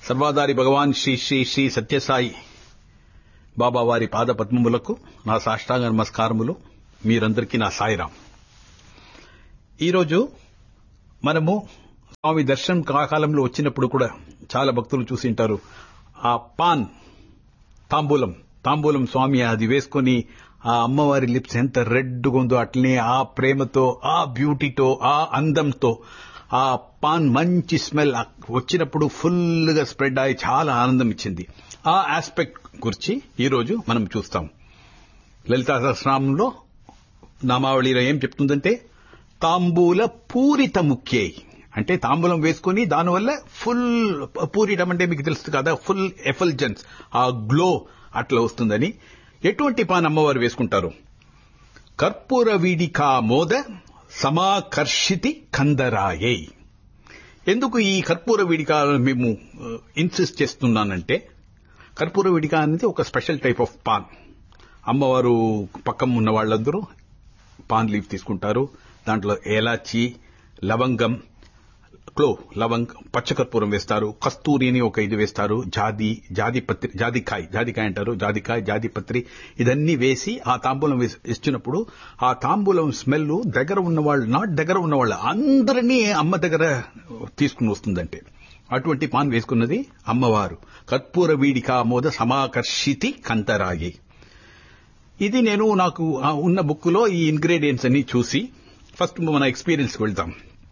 సర్వాధారి భగవాన్ శ్రీ శ్రీ శ్రీ సత్యసాయి బాబా వారి పాద పద్మములకు నా సాష్టాంగ నమస్కారములు మీరందరికీ నా సాయిరాం ఈరోజు మనము స్వామి దర్శనం కాకాలంలో వచ్చినప్పుడు కూడా చాలా భక్తులు చూసింటారు ఆ పాన్ తాంబూలం తాంబూలం స్వామి అది వేసుకొని ఆ అమ్మవారి లిప్స్ ఎంత రెడ్గా ఉందో అట్లనే ఆ ప్రేమతో ఆ బ్యూటీతో ఆ అందంతో ఆ పాన్ మంచి స్మెల్ వచ్చినప్పుడు ఫుల్ గా స్ప్రెడ్ అయి చాలా ఆనందం ఇచ్చింది ఆ ఆస్పెక్ట్ గురించి ఈరోజు మనం చూస్తాం లలితా సహస్రనామంలో నామావళిలో ఏం చెప్తుందంటే తాంబూల పూరిత ముఖ్యై అంటే తాంబూలం వేసుకుని దానివల్ల ఫుల్ పూరిటం అంటే మీకు తెలుస్తుంది కదా ఫుల్ ఎఫల్జెన్స్ ఆ గ్లో అట్లా వస్తుందని ఎటువంటి పాన్ అమ్మవారు వేసుకుంటారు కర్పూర వీడికా మోద సమాకర్షితి కందరాయే ఎందుకు ఈ కర్పూర వీడిక మేము ఇన్సిస్ట్ చేస్తున్నానంటే కర్పూర వీడిక అనేది ఒక స్పెషల్ టైప్ ఆఫ్ పాన్ అమ్మవారు పక్కన ఉన్న వాళ్ళందరూ పాన్ లీఫ్ తీసుకుంటారు దాంట్లో ఏలాచి లవంగం క్లో లవంగ్ పచ్చకర్పూరం వేస్తారు కస్తూరి అని ఒక ఇది వేస్తారు జాది జాది పత్రి జాదికాయ జాదికాయ అంటారు జాదికాయ జాది పత్రి ఇదన్నీ వేసి ఆ తాంబూలం ఇచ్చినప్పుడు ఆ తాంబూలం స్మెల్ దగ్గర ఉన్నవాళ్ళు నాట్ దగ్గర ఉన్నవాళ్ళు అందరినీ అమ్మ దగ్గర తీసుకుని వస్తుందంటే అటువంటి పాన్ వేసుకున్నది అమ్మవారు కర్పూర వీడిక మోద సమాకర్షితి కంతరాయి ఇది నేను నాకు ఉన్న బుక్ లో ఈ ఇంగ్రీడియంట్స్ అన్ని చూసి ఫస్ట్ మన ఎక్స్పీరియన్స్ వెళ్తాం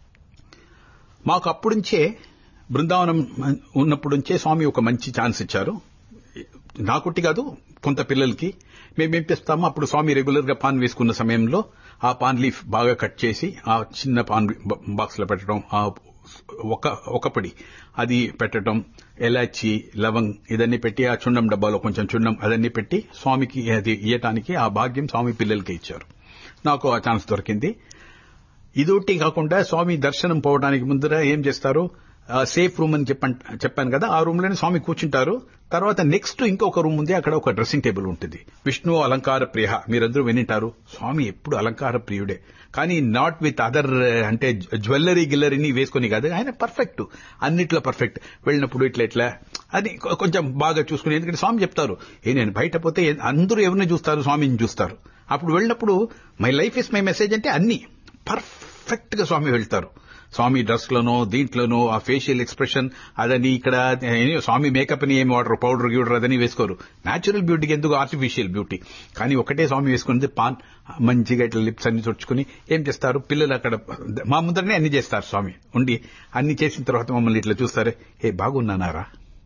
మాకు అప్పుడు నుంచే బృందావనం ఉన్నప్పుడు నుంచే స్వామి ఒక మంచి ఛాన్స్ ఇచ్చారు నాకుట్టి కాదు కొంత పిల్లలకి మేమేం చేస్తామో అప్పుడు స్వామి రెగ్యులర్ గా పాన్ వేసుకున్న సమయంలో ఆ పాన్ లీఫ్ బాగా కట్ చేసి ఆ చిన్న పాన్ బాక్స్ లో పెట్టడం ఆ ఒక ఒకపడి అది పెట్టడం ఎలాచి లవంగ్ ఇదన్నీ పెట్టి ఆ చుండం డబ్బాలో కొంచెం చుండం అదన్నీ పెట్టి స్వామికి అది ఇయ్యటానికి ఆ భాగ్యం స్వామి పిల్లలకి ఇచ్చారు నాకు ఆ ఛాన్స్ దొరికింది ఇదొట్టి కాకుండా స్వామి దర్శనం పోవడానికి ముందర ఏం చేస్తారు సేఫ్ రూమ్ అని చెప్పాను కదా ఆ రూమ్ లోనే స్వామి కూర్చుంటారు తర్వాత నెక్స్ట్ ఇంకొక రూమ్ ఉంది అక్కడ ఒక డ్రెస్సింగ్ టేబుల్ ఉంటుంది విష్ణు అలంకార ప్రియ మీరందరూ వినింటారు స్వామి ఎప్పుడు అలంకార ప్రియుడే కానీ నాట్ విత్ అదర్ అంటే జ్యువెల్లరీ గిల్లరీని వేసుకుని కాదు ఆయన పర్ఫెక్ట్ అన్నిట్లో పర్ఫెక్ట్ వెళ్ళినప్పుడు ఇట్లా ఇట్లా అది కొంచెం బాగా చూసుకుని ఎందుకంటే స్వామి చెప్తారు ఏ నేను బయట పోతే అందరూ ఎవరిని చూస్తారు స్వామిని చూస్తారు అప్పుడు వెళ్ళినప్పుడు my life is my message అంటే అన్ని పర్ఫెక్ట్ గా స్వామి వెళ్తారు స్వామి డ్రెస్ లోనో దీంట్లోనో ఆ ఫేషియల్ ఎక్స్ప్రెషన్ అదని ఇక్కడ స్వామి మేకప్ ని ఏమి వాడరు పౌడర్ గ్యూడర్ అదని వేసుకోరు న్యాచురల్ బ్యూటీకి ఎందుకు ఆర్టిఫిషియల్ బ్యూటీ కానీ ఒకటే స్వామి వేసుకున్నది పాన్ మంచిగా ఇట్లా లిప్స్ అన్ని తుడుచుకుని ఏం చేస్తారు పిల్లలు అక్కడ మా ముందరనే అన్ని చేస్తారు స్వామి ఉండి అన్ని చేసిన తర్వాత మమ్మల్ని ఇట్లా చూస్తారు ఏ బాగున్నానారా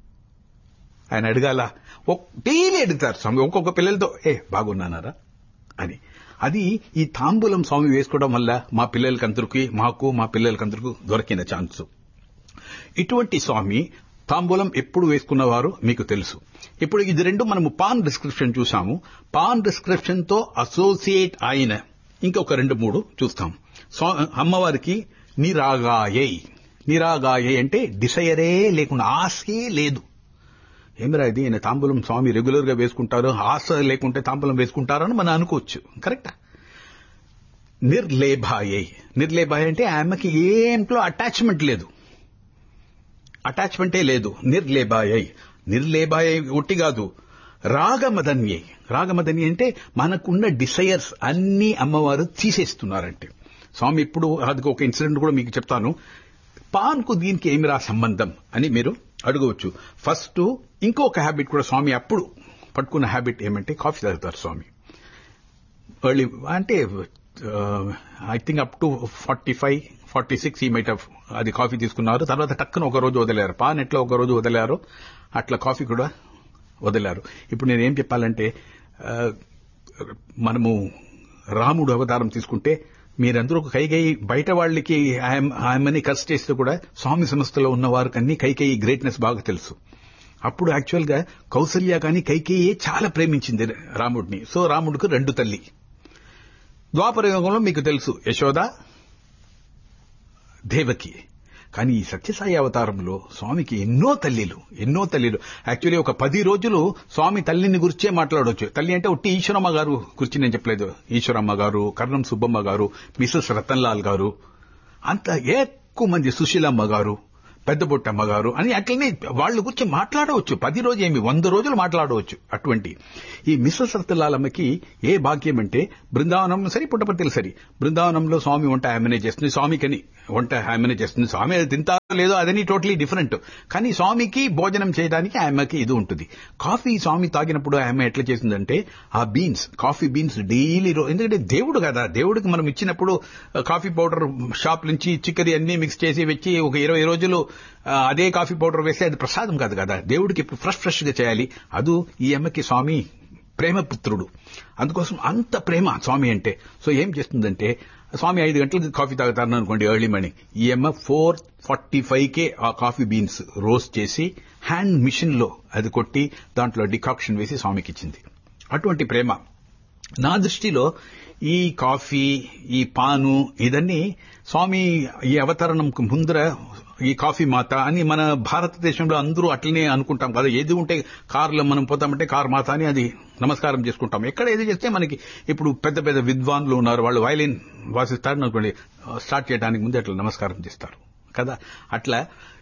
ఆయన అడగాల డైలీ అడుగుతారు స్వామి ఒక్కొక్క పిల్లలతో ఏ బాగున్నానారా అని అది ఈ తాంబూలం స్వామి వేసుకోవడం వల్ల మా పిల్లలకందరికీ మాకు మా పిల్లలకందరికీ దొరికిన ఛాన్స్ ఇటువంటి స్వామి తాంబూలం ఎప్పుడు వేసుకున్నవారు మీకు తెలుసు ఇప్పుడు ఇది రెండు మనము పాన్ డిస్క్రిప్షన్ చూసాము పాన్ డిస్క్రిప్షన్ తో అసోసియేట్ అయిన ఇంకొక రెండు మూడు చూస్తాం అమ్మవారికి నిరాగాయై నిరాగాయై అంటే డిసైరే లేకుండా ఆశే లేదు ఏమిరా ఇది ఈయన తాంబూలం స్వామి రెగ్యులర్ గా వేసుకుంటారు ఆశ లేకుంటే తాంబూలం వేసుకుంటారని మనం అనుకోవచ్చు కరెక్టా నిర్లేభాయే నిర్లేభాయ అంటే ఆమెకి ఏంట్లో అటాచ్మెంట్ లేదు అటాచ్మెంటే లేదు నిర్లేభాయై నిర్లేభాయ ఒట్టి కాదు రాగమదన్యై రాగమదన్య అంటే మనకున్న డిసైర్స్ అన్ని అమ్మవారు తీసేస్తున్నారంటే స్వామి ఇప్పుడు అది ఒక ఇన్సిడెంట్ కూడా మీకు చెప్తాను పాన్కు దీనికి ఏమిరా సంబంధం అని మీరు అడగవచ్చు ఫస్ట్ ఇంకొక హ్యాబిట్ కూడా స్వామి అప్పుడు పట్టుకున్న హ్యాబిట్ ఏమంటే కాఫీ తాగుతారు స్వామి ఎర్లీ అంటే I think up to forty five forty six ఈ మైట్ అది కాఫీ తీసుకున్నారు తర్వాత టక్కున ఒక రోజు వదిలేరు పాన్ ఎట్లా ఒక రోజు వదిలేరు అట్లా కాఫీ కూడా వదిలారు ఇప్పుడు నేను ఏం చెప్పాలంటే మనము రాముడు అవతారం తీసుకుంటే మీరందరూ కైకేయి బయట వాళ్ళకి ఆయమని కర్స్ చేస్తే కూడా స్వామి సంస్థలో ఉన్న వారికి అన్ని కైకేయి గ్రేట్నెస్ బాగా తెలుసు అప్పుడు యాక్చువల్ గా కౌసల్య కానీ కైకేయి చాలా ప్రేమించింది రాముడిని సో రాముడికి రెండు తల్లి ద్వాపర యుగంలో మీకు తెలుసు యశోద దేవకి కానీ ఈ సత్యసాయి అవతారంలో స్వామికి ఎన్నో తల్లిలు ఎన్నో తల్లిలు యాక్చువల్లీ ఒక పది రోజులు స్వామి తల్లిని గురించే మాట్లాడవచ్చు తల్లి అంటే ఉట్టి ఈశ్వరమ్మ గారు గురించి నేను చెప్పలేదు ఈశ్వరమ్మ గారు కర్ణం సుబ్బమ్మ గారు మిసెస్ రతన్లాల్ గారు అంత ఎక్కువ మంది సుశీలమ్మ గారు పెద్ద బొట్టమ్మ గారు అని అట్లనే వాళ్ళు గురించి మాట్లాడవచ్చు పది రోజు ఏమి వంద రోజులు మాట్లాడవచ్చు అటువంటి ఈ మిశ్ర సత్యలాలమ్మకి ఏ భాగ్యం అంటే బృందావనం సరి పుట్టపర్తిలు సరి బృందావనంలో స్వామి వంట ఆమెనే చేస్తుంది స్వామికని వంట ఆమెనే చేస్తుంది స్వామి అది తింటారో లేదో అదని టోటలీ డిఫరెంట్ కానీ స్వామికి భోజనం చేయడానికి ఆమెకి ఇది ఉంటుంది కాఫీ స్వామి తాగినప్పుడు ఆమె ఎట్లా చేసిందంటే ఆ బీన్స్ కాఫీ బీన్స్ డైలీ ఎందుకంటే దేవుడు కదా దేవుడికి మనం ఇచ్చినప్పుడు కాఫీ పౌడర్ షాప్ నుంచి చిక్కది అన్ని మిక్స్ చేసి వచ్చి ఒక ఇరవై రోజులు ఆ, అదే కాఫీ పౌడర్ వేస్తే అది ప్రసాదం కాదు కదా దేవుడికి ఇప్పుడు ఫ్రెష్ ఫ్రెష్ గా చేయాలి అదు ఈ అమ్మకి స్వామి ప్రేమపుత్రుడు అందుకోసం అంత ప్రేమ స్వామి అంటే సో ఏం చేస్తుందంటే స్వామి ఐదు గంటలకు కాఫీ తాగుతారని అనుకోండి ఎర్లీ మార్నింగ్ ఈ అమ్మ ఫోర్ ఫార్టీ ఫైవ్ కే ఆ కాఫీ బీన్స్ రోస్ట్ చేసి హ్యాండ్ మిషన్ లో అది కొట్టి దాంట్లో డికాక్షన్ వేసి స్వామికి ఇచ్చింది అటువంటి ప్రేమ నా దృష్టిలో ఈ కాఫీ ఈ పాను ఇదన్నీ స్వామి ఈ అవతరణంకు ముందర ఈ కాఫీ మాత అని మన భారతదేశంలో అందరూ అట్లనే అనుకుంటాం కదా ఏది ఉంటే కారులో మనం పోతామంటే కార్ మాత అని అది నమస్కారం చేసుకుంటాం ఎక్కడ ఏది చేస్తే మనకి ఇప్పుడు పెద్ద పెద్ద విద్వాన్లు ఉన్నారు వాళ్ళు వైలిన్ వాసిస్తారు అనుకోండి స్టార్ట్ చేయడానికి ముందే అట్లా నమస్కారం చేస్తారు కదా అట్లా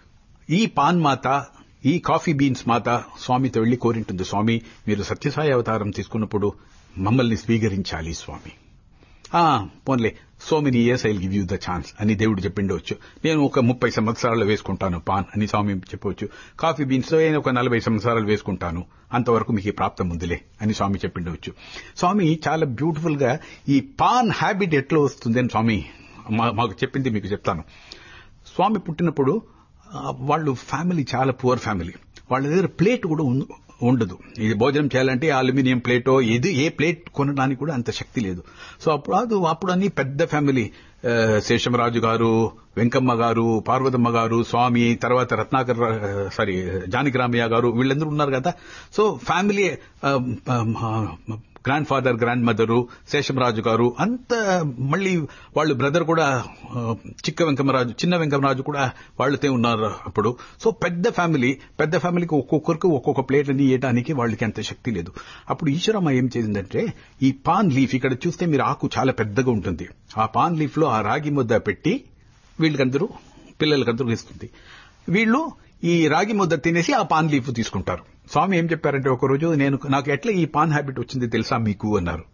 ఈ పాన్ మాత ఈ కాఫీ బీన్స్ మాత స్వామితో వెళ్లి కోరింటుంది స్వామి మీరు సత్యసాయి అవతారం తీసుకున్నప్పుడు మమ్మల్ని స్వీకరించాలి స్వామి ఆ పోన్లే so many years I give you the chance అని దేవుడు చెప్పిండవచ్చు నేను ఒక ముప్పై సంవత్సరాలు వేసుకుంటాను పాన్ అని స్వామి చెప్పవచ్చు కాఫీ బీన్స్ నేను ఒక నలభై సంవత్సరాలు వేసుకుంటాను అంతవరకు మీకు ఈ ప్రాప్తం ఉందిలే అని స్వామి చెప్పిండవచ్చు స్వామి చాలా బ్యూటిఫుల్ గా ఈ పాన్ హ్యాబిట్ ఎట్లా వస్తుంది అని స్వామి మా- మాకు చెప్పింది మీకు చెప్తాను స్వామి పుట్టినప్పుడు ఆ, వాళ్ళు ఫ్యామిలీ చాలా పువర్ ఫ్యామిలీ వాళ్ళ దగ్గర ప్లేట్ కూడా ఉం- ఉండదు ఇది భోజనం చేయాలంటే అల్యూమినియం ప్లేటో ఇది ఏ ప్లేట్ కొనడానికి కూడా అంత శక్తి లేదు సో అప్పుడు అది అప్పుడు అన్ని పెద్ద ఫ్యామిలీ ఆ, శేషమరాజు గారు వెంకమ్మ గారు పార్వతమ్మ గారు స్వామి తర్వాత రత్నాకర్ రా- సారీ జానకిరామయ్య గారు వీళ్ళందరూ ఉన్నారు కదా so family grand father grand mother Seshamaraju గారు అంత మళ్ళీ వాళ్ళు బ్రదర్ కూడా ఆ, చిక్క వెంకమరాజు చిన్న వెంకమరాజు కూడా వాళ్ళతో ఉన్నారు అప్పుడు సో పెద్ద ఫ్యామిలీ పెద్ద ఫ్యామిలీకి ఒక్కొక్కరికి ఒక్కొక్క ప్లేట్ అని ఇవ్వడానికి వాళ్ళకి అంత శక్తి లేదు అప్పుడు ఈశ్వరమ్మ ఏం చేసిందంటే ఈ పాన్ లీఫ్ ఇక్కడ చూస్తే మీరు ఆకు చాలా పెద్దగా ఉంటుంది ఆ పాన్ లీఫ్ లో ఆ రాగి ముద్ద పెట్టి వీళ్ళకందరూ పిల్లలకందరూ ఇస్తుంది వీళ్ళు ఈ రాగి ముద్ద తినేసి ఆ పాన్ లీఫ్ తీసుకుంటారు స్వామి ఏం చెప్పారంటే ఒకరోజు నేను నాకు ఎట్లా ఈ పాన్ హ్యాబిట్ వచ్చింది తెలుసా మీకు అన్నారు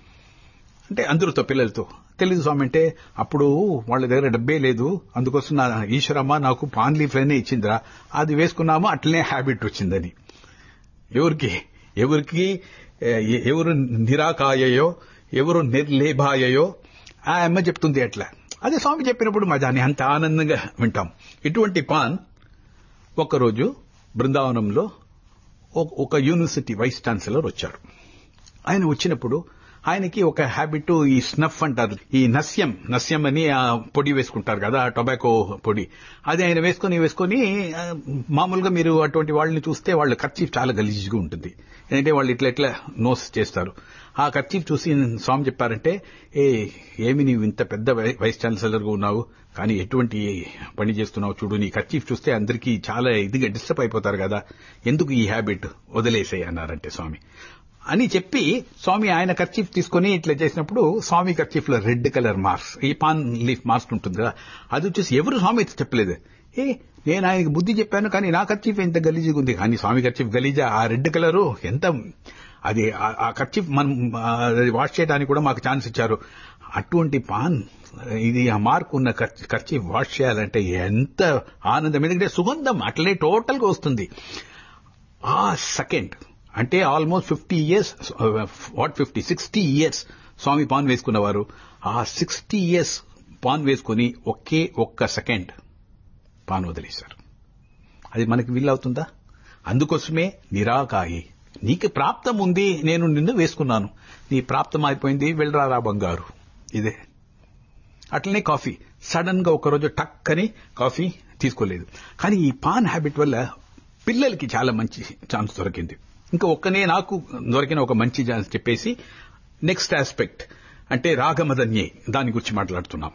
అంటే అందరితో పిల్లలతో తెలియదు స్వామి అంటే అప్పుడు వాళ్ళ దగ్గర డబ్బే లేదు అందుకోసం నా ఈశ్వరమ్మ నాకు పాన్ లీఫ్ అనే ఇచ్చిందిరా అది వేసుకున్నాము అట్లనే హ్యాబిట్ వచ్చిందని ఎవరికి ఎవరికి ఏ- ఎవరు నిరాకాయయో ఎవరు నిర్లేభాయయో ఆ అమ్మ చెప్తుంది అట్లా అదే స్వామి చెప్పినప్పుడు మజాని అంత ఆనందంగా వింటాం ఇటువంటి పాన్ ఒకరోజు బృందావనంలో ఒక- ఒక యూనివర్సిటీ వైస్ ఛాన్సలర్ వచ్చారు ఆయన వచ్చినప్పుడు ఆయనకి ఒక హ్యాబిట్ ఈ స్నఫ్ అంటారు ఈ నస్యం నస్యం అని ఆ పొడి వేసుకుంటారు కదా ఆ టొబాకో పొడి అది ఆయన వేసుకొని వేసుకొని ఆ, మామూలుగా మీరు అటువంటి వాళ్ళని చూస్తే వాళ్ళ ఖర్చీఫ్ చాలా గలీజ్గా ఉంటుంది ఎందుకంటే వాళ్ళు ఇట్లా ఇట్లా నోస్ చేస్తారు ఆ ఖర్చీఫ్ చూసి స్వామి చెప్పారంటే ఏ ఏమి నీవు ఇంత పెద్ద వై- వైస్ ఛాన్సలర్గా ఉన్నావు కానీ ఎటువంటి పని చేస్తున్నావు చూడు నీ ఖర్చీఫ్ చూస్తే అందరికీ చాలా ఇదిగా డిస్టర్బ్ అయిపోతారు కదా ఎందుకు ఈ హ్యాబిట్ వదిలేసాయి అన్నారంటే స్వామి అని చెప్పి స్వామి ఆయన కర్చీఫ్ తీసుకుని ఇట్లా చేసినప్పుడు స్వామి కర్చీఫ్ లో రెడ్ కలర్ మార్క్స్ ఈ పాన్ లీఫ్ మార్క్స్ ఉంటుంది కదా అది వచ్చేసి ఎవరు స్వామి అయితే చెప్పలేదు ఏ నేను ఆయనకి బుద్ధి చెప్పాను కానీ నా కర్చీఫ్ ఎంత గలీజీగా ఉంది కానీ స్వామి కర్చీఫ్ గలీజా ఆ రెడ్ కలరు ఎంత అది ఆ- ఆ కర్చీఫ్ మనం ఆ, అది వాష్ చేయడానికి కూడా మాకు ఛాన్స్ ఇచ్చారు అటువంటి పాన్ ఇది ఆ మార్క్ ఉన్న ఖర్చు వాష్ చేయాలంటే ఎంత ఆనందం ఎందుకంటే సుగంధం అట్లే టోటల్ గా వస్తుంది ఆ సెకండ్ అంటే almost fifty years what fifty sixty years స్వామి పాన్ వేసుకున్నవారు ఆ సిక్స్టీ ఇయర్స్ పాన్ వేసుకుని ఒకే ఒక్క సెకండ్ పాన్ వదిలేశారు అది మనకి వీలవుతుందా అందుకోసమే నిరాకాయి నీకు ప్రాప్తం ఉంది నేను నిన్ను వేసుకున్నాను నీ ప్రాప్తం అయిపోయింది వెళ్ళరారా బంగారు ఇదే అట్లనే కాఫీ సడన్ గా ఒకరోజు టక్ అని కాఫీ తీసుకోలేదు కానీ ఈ పాన్ హ్యాబిట్ వల్ల పిల్లలకి చాలా మంచి ఛాన్స్ దొరికింది ఇంకా ఒక్కనే నాకు దొరికిన ఒక మంచి ఛాన్స్ చెప్పేసి నెక్స్ట్ ఆస్పెక్ట్ అంటే రాగమదన్యే దాని గురించి మాట్లాడుతున్నాం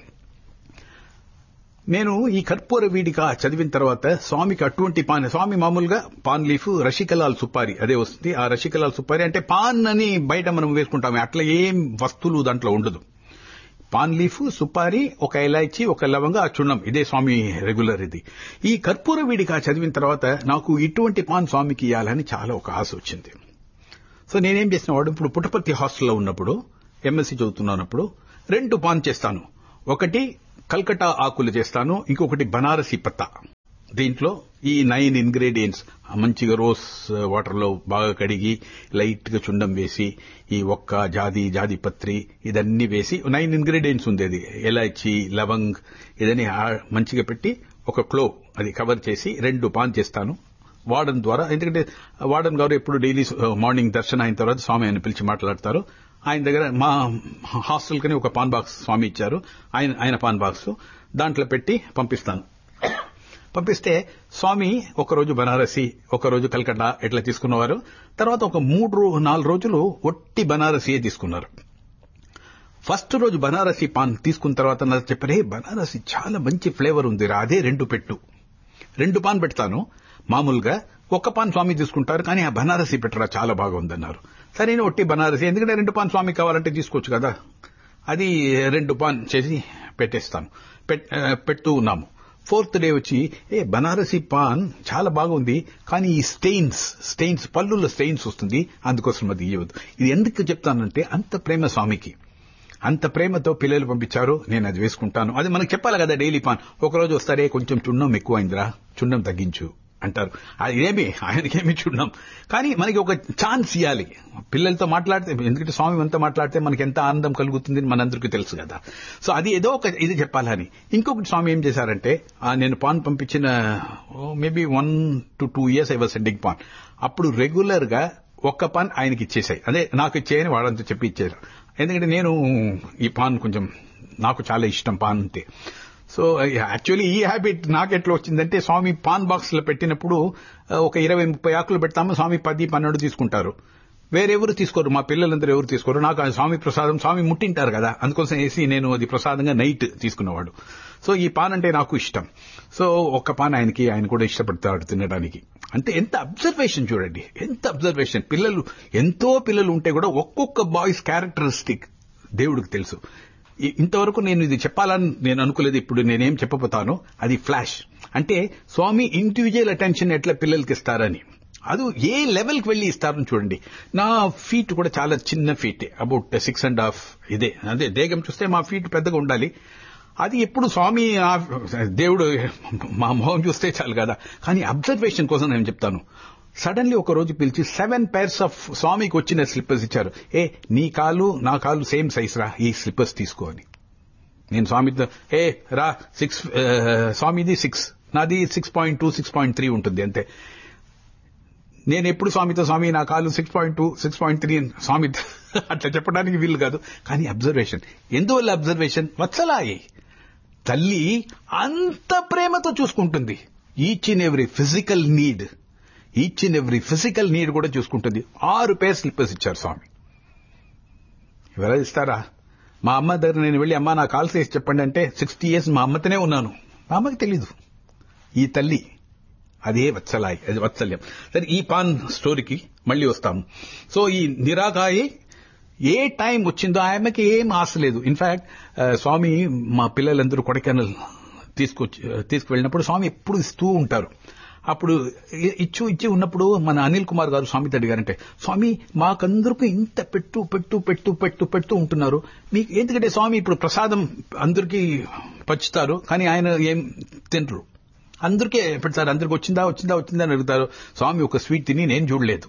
నేను ఈ కర్పూర వీడిక చదివిన తర్వాత స్వామికి అటువంటి పాన్ స్వామి మామూలుగా పాన్ లీఫ్ రషికలాల్ సుపారి అదే వస్తుంది ఆ రషికలాల్ సుపారి అంటే పాన్ అని బయట మనం వేసుకుంటాం అట్లా ఏం వస్తువులు దాంట్లో ఉండదు పాన్ లీఫ్ సుపారి ఒక ఇలాచి ఒక లవంగ ఆ చున్నం ఇదే స్వామి రెగ్యులర్ ఇది ఈ కర్పూర వీడిక చదివిన తర్వాత నాకు ఇటువంటి పాన్ స్వామికి ఇవ్వాలని చాలా ఒక ఆశ వచ్చింది సో నేనేం చేసిన వాడు ఇప్పుడు పుట్టపర్తి హాస్టల్లో ఉన్నప్పుడు ఎంఎస్సీ చదువుతున్నప్పుడు రెండు పాన్ చేస్తాను ఒకటి కల్కటా ఆకులు చేస్తాను ఇంకొకటి బనారసి పత్తా దీంట్లో ఈ నైన్ ఇంగ్రీడియంట్స్ మంచిగా రోస్ వాటర్ లో బాగా కడిగి లైట్ గా చుండం వేసి ఈ ఒక్క జాది జాది పత్రి ఇదన్నీ వేసి నైన్ ఇంగ్రీడియంట్స్ ఉంది అది ఎలాచి లవంగ్ ఇదని మంచిగా పెట్టి ఒక క్లో అది కవర్ చేసి రెండు పాన్ చేస్తాను వార్డన్ ద్వారా ఎందుకంటే వార్డన్ గారు ఎప్పుడు డైలీ మార్నింగ్ దర్శనం అయిన తర్వాత స్వామి ఆయన పిలిచి మాట్లాడతారు ఆయన దగ్గర మా హాస్టల్ కని ఒక పాన్ బాక్స్ స్వామి ఇచ్చారు ఆయన ఆయన పాన్ బాక్స్ దాంట్లో పెట్టి పంపిస్తాను పంపిస్తే స్వామి ఒకరోజు బనారసి ఒకరోజు కల్కట్టా ఇట్లా తీసుకున్నవారు తర్వాత ఒక మూడు నాలుగు రోజులు ఒట్టి బనారసియే తీసుకున్నారు ఫస్ట్ రోజు బనారసి పాన్ తీసుకున్న తర్వాత నాకు చెప్పారు "ఏ, బనారసి చాలా మంచి ఫ్లేవర్ ఉంది రా అదే రెండు పెట్టు రెండు పాన్ పెడతాను మామూలుగా ఒక్క పాన్ స్వామి తీసుకుంటారు కానీ ఆ బనారసి పెట్టరా చాలా బాగుందన్నారు సరే నేను ఒట్టి బనారసి ఎందుకంటే రెండు పాన్ స్వామి కావాలంటే తీసుకోవచ్చు కదా అది రెండు పాన్ చేసి పెట్టేస్తాను పెట్- ఆ, పెడుతూ ఉన్నాము ఫోర్త్ డే వచ్చి ఏ బనారసి పాన్ చాలా బాగుంది కానీ ఈ స్టెయిన్స్ స్టెయిన్స్ పళ్ళుల్లో స్టెయిన్స్ వస్తుంది అందుకోసం అది ఇవ్వదు ఇది ఎందుకు చెప్తానంటే అంత ప్రేమ స్వామికి అంత ప్రేమతో పిల్లలు పంపించారు నేను అది వేసుకుంటాను అది మనకు చెప్పాలి కదా డైలీ పాన్ ఒకరోజు వస్తారే కొంచెం చున్నం ఎక్కువైందిరా చున్నం తగ్గించు అంటారు అది ఏమి ఆయనకేమి చున్నం కానీ మనకి ఒక ఛాన్స్ ఇవ్వాలి పిల్లలతో మాట్లాడితే ఎందుకంటే స్వామి అంతా మాట్లాడితే మనకి ఎంత ఆనందం కలుగుతుంది మనందరికీ తెలుసు కదా సో అది ఏదో ఒక ఇది చెప్పాలని ఇంకొకటి స్వామి ఏం చేశారంటే ఆ, నేను పాన్ పంపించిన maybe one to two years I was sending paan అప్పుడు రెగ్యులర్ గా ఒక్క పాన్ ఆయనకి ఇచ్చేసాయి అదే నాకు ఇచ్చేయని వాడంతా చెప్పి ఇచ్చారు ఎందుకంటే నేను ఈ పాన్ కొంచెం నాకు చాలా ఇష్టం పాన్ అంటే సో యాక్చువల్లీ ఈ హ్యాబిట్ నాకు ఎట్లా వచ్చిందంటే స్వామి పాన్ బాక్స్ లో పెట్టినప్పుడు ఆ, ఒక ఇరవై ముప్పై ఆకులు పెడతాము స్వామి పది పన్నెండు తీసుకుంటారు వేరెవరు తీసుకోరు మా పిల్లలందరూ ఎవరు తీసుకోరు నాకు ఆ స్వామి ప్రసాదం స్వామి ముట్టింటారు కదా అందుకోసం వేసి నేను అది ప్రసాదంగా నైట్ తీసుకునేవాడు సో ఈ పాన్ అంటే నాకు ఇష్టం సో ఒక్క పాన్ ఆయనకి ఆయన కూడా ఇష్టపడతాడు తినడానికి అంటే ఎంత అబ్జర్వేషన్ చూడండి ఎంత అబ్జర్వేషన్ పిల్లలు ఎంతో పిల్లలు ఉంటే కూడా ఒక్కొక్క బాయ్స్ క్యారెక్టరిస్టిక్ దేవుడికి తెలుసు ఇ- ఇంతవరకు నేను ఇది చెప్పాలని నేను అనుకోలేదు ఇప్పుడు నేనేం చెప్పబోతాను అది ఫ్లాష్ అంటే స్వామి ఇండివిజువల్ అటెన్షన్ ఎట్లా పిల్లలకి ఇస్తారని అది ఏ లెవెల్కి వెళ్లి ఇస్తారని చూడండి నా ఫీట్ కూడా చాలా చిన్న feet about six and half ఇదే అదే దేగం చూస్తే మా ఫీట్ పెద్దగా ఉండాలి అది ఎప్పుడు స్వామి ఆ- దేవుడు మా మొహం చూస్తే చాలు కదా కానీ అబ్జర్వేషన్ కోసం నేను చెప్తాను సడన్లీ ఒక రోజు పిలిచి సెవెన్ పైర్స్ ఆఫ్ స్వామికి వచ్చిన స్లిప్పర్స్ ఇచ్చారు ఏ నీ కాలు నా కాలు సేమ్ సైజ్ రా ఈ స్లిప్పర్స్ తీసుకో అని నేను స్వామితో ఏ రా సిక్స్ స్వామిది సిక్స్ నాది six point two six point three ఉంటుంది అంతే నేను ఎప్పుడు స్వామితో స్వామి నా కాలు six point two six point three స్వామి అట్లా చెప్పడానికి వీలు కాదు కానీ అబ్జర్వేషన్ ఎందువల్ల అబ్జర్వేషన్ వత్సలాయి తల్లి అంత ప్రేమతో చూసుకుంటుంది each in every physical need each in every physical need కూడా చూసుకుంటుంది ఆరు పేర్ స్లిప్పర్స్ ఇచ్చారు స్వామి ఎవరా ఇస్తారా మా అమ్మ దగ్గర నేను వెళ్ళి అమ్మ నా కాల్ చేసి చెప్పండి అంటే సిక్స్టీ ఇయర్స్ మా అమ్మతోనే ఉన్నాను మా అమ్మకి తెలీదు ఈ తల్లి అదే వత్సలాయి అది వత్సల్యం సరే ఈ పాన్ స్టోరీకి మళ్ళీ వస్తాము సో ఈ నిరాకాయి ఏ టైం వచ్చిందో ఆమెకి ఏం ఆశ లేదు ఇన్ఫాక్ట్ స్వామి మా పిల్లలందరూ కొడకెనల్ తీసుకొచ్చి తీసుకువెళ్ళినప్పుడు స్వామి ఎప్పుడు ఇస్తూ ఉంటారు అప్పుడు ఇ- ఇచ్చు ఇచ్చి ఉన్నప్పుడు మన అనిల్ కుమార్ గారు స్వామితో అడిగారంటే స్వామి మాకందరికీ ఇంత పెట్టు పెట్టు పెట్టు పెట్టు పెట్టు ఉంటున్నారు మీకు ఎందుకంటే స్వామి ఇప్పుడు ప్రసాదం అందరికీ పంచుతారు కానీ ఆయన ఏం తినరు అందరికీ పెడతారు అందరికి వచ్చిందా వచ్చిందా వచ్చిందా అని అడుగుతారు స్వామి ఒక స్వీట్ తిని నేను చూడలేదు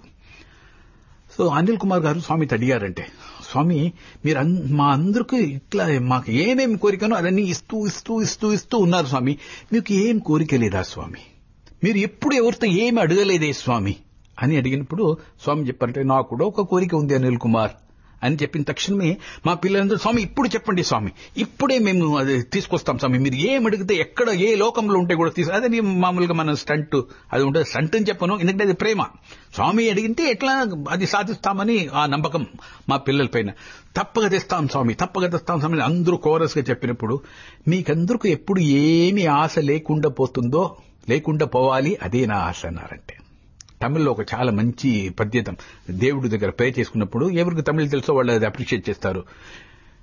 సో అనిల్ కుమార్ గారు స్వామితో అడిగారంటే స్వామి మీరు అన్- మా అందరికీ ఇట్లా మాకు ఏమేమి కోరికనో అవన్నీ ఇస్తూ ఇస్తూ ఇస్తూ ఇస్తూ ఉన్నారు స్వామి మీకు ఏం కోరిక లేదా స్వామి మీరు ఎప్పుడు ఎవరితో ఏమి అడగలేదే స్వామి అని అడిగినప్పుడు స్వామి చెప్పారంటే నాకు కూడా ఒక కోరిక ఉంది అనిల్ కుమార్ అని చెప్పిన తక్షణమే మా పిల్లలందరూ స్వామి ఇప్పుడు చెప్పండి స్వామి ఇప్పుడే మేము అది తీసుకొస్తాం స్వామి మీరు ఏం అడిగితే ఎక్కడ ఏ లోకంలో ఉంటే కూడా తీసు అదే నేను మామూలుగా మన స్టంట్ అది ఉంటుంది స్టంట్ అని చెప్పను ఎందుకంటే అది ప్రేమ స్వామి అడిగితే ఎట్లా అది సాధిస్తామని ఆ నమ్మకం మా పిల్లల పైన తప్పక తెస్తాం స్వామి తప్పక తెస్తాం స్వామి అని అందరూ కోరస్ గా చెప్పినప్పుడు మీకందరికీ ఎప్పుడు ఏమి ఆశ లేకుండా పోతుందో లేకుండా పోవాలి అదే నా ఆశ అన్నారంటే తమిళ్లో ఒక చాలా మంచి పద్యతం దేవుడి దగ్గర ప్రే చేసుకున్నప్పుడు ఎవరికి తమిళ్ తెలుసో వాళ్ళు అది అప్రిషియేట్ చేస్తారు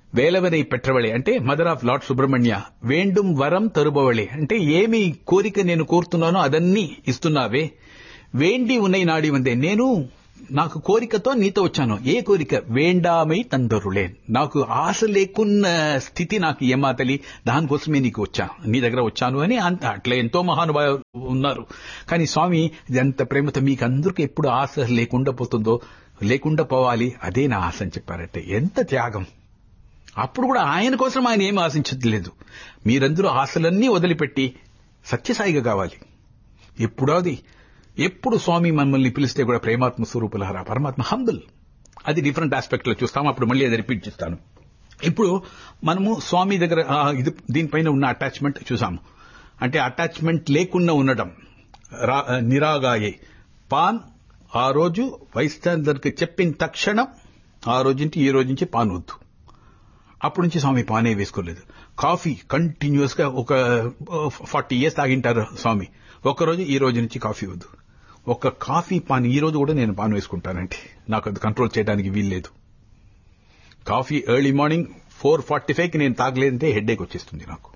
వేలవరై పెట్రవళి అంటే మదర్ ఆఫ్ లార్డ్ సుబ్రహ్మణ్య వేండుం వరం తరుబవళి అంటే ఏమి కోరిక నేను కోరుతున్నానో అదన్నీ ఇస్తున్నావే వేండి ఉన్నై నాడి వందే నేను నాకు కోరికతో నీతో వచ్చాను ఏ కోరిక వేండామై తందరులే నాకు ఆశ లేకున్న స్థితి నాకు ఏమా తల్లి దానికోసమే నీకు వచ్చాను నీ దగ్గర వచ్చాను అని అంత అట్లా ఎంతో మహానుభావులు ఉన్నారు కానీ స్వామి ఎంత ప్రేమతో మీకు అందరికీ ఎప్పుడు ఆశ లేకుండా పోతుందో లేకుండా పోవాలి అదే నా ఆశ అని చెప్పారంటే ఎంత త్యాగం అప్పుడు కూడా ఆయన కోసం ఆయన ఏం ఆశించట్లేదు మీరందరూ ఆశలన్నీ వదిలిపెట్టి సత్యసాయిగా కావాలి ఎప్పుడు అది ఎప్పుడు స్వామి మమ్మల్ని పిలిస్తే కూడా ప్రేమాత్మ స్వరూపులహారా పరమాత్మ హంబుల్ అది డిఫరెంట్ ఆస్పెక్ట్ లో చూస్తాం అప్పుడు మళ్ళీ అది రిపీట్ చేస్తాను ఇప్పుడు మనము స్వామి దగ్గర ఆ, ఇది దీనిపైన ఉన్న అటాచ్మెంట్ చూసాము అంటే అటాచ్మెంట్ లేకుండా ఉండడం రా- నిరాగాయే పాన్ ఆ రోజు వైస్ ఛాన్సలర్కి చెప్పిన తక్షణం ఆ రోజు నుంచి ఈ రోజు నుంచి పాన్ వద్దు అప్పటి నుంచి స్వామి పానే వేసుకోలేదు కాఫీ కంటిన్యూస్ గా ఒక ఫార్టీ ఇయర్స్ తాగింటారు స్వామి ఒక రోజు ఈ రోజు నుంచి కాఫీ వద్దు ఒక కాఫీ పాన్ ఈ రోజు కూడా నేను పాన్ వేసుకుంటానంటే నాకు అది కంట్రోల్ చేయడానికి వీల్లేదు coffee early morning four forty ఫైవ్కి నేను తాగలేదంటే హెడ్ఏక్ వచ్చేస్తుంది నాకు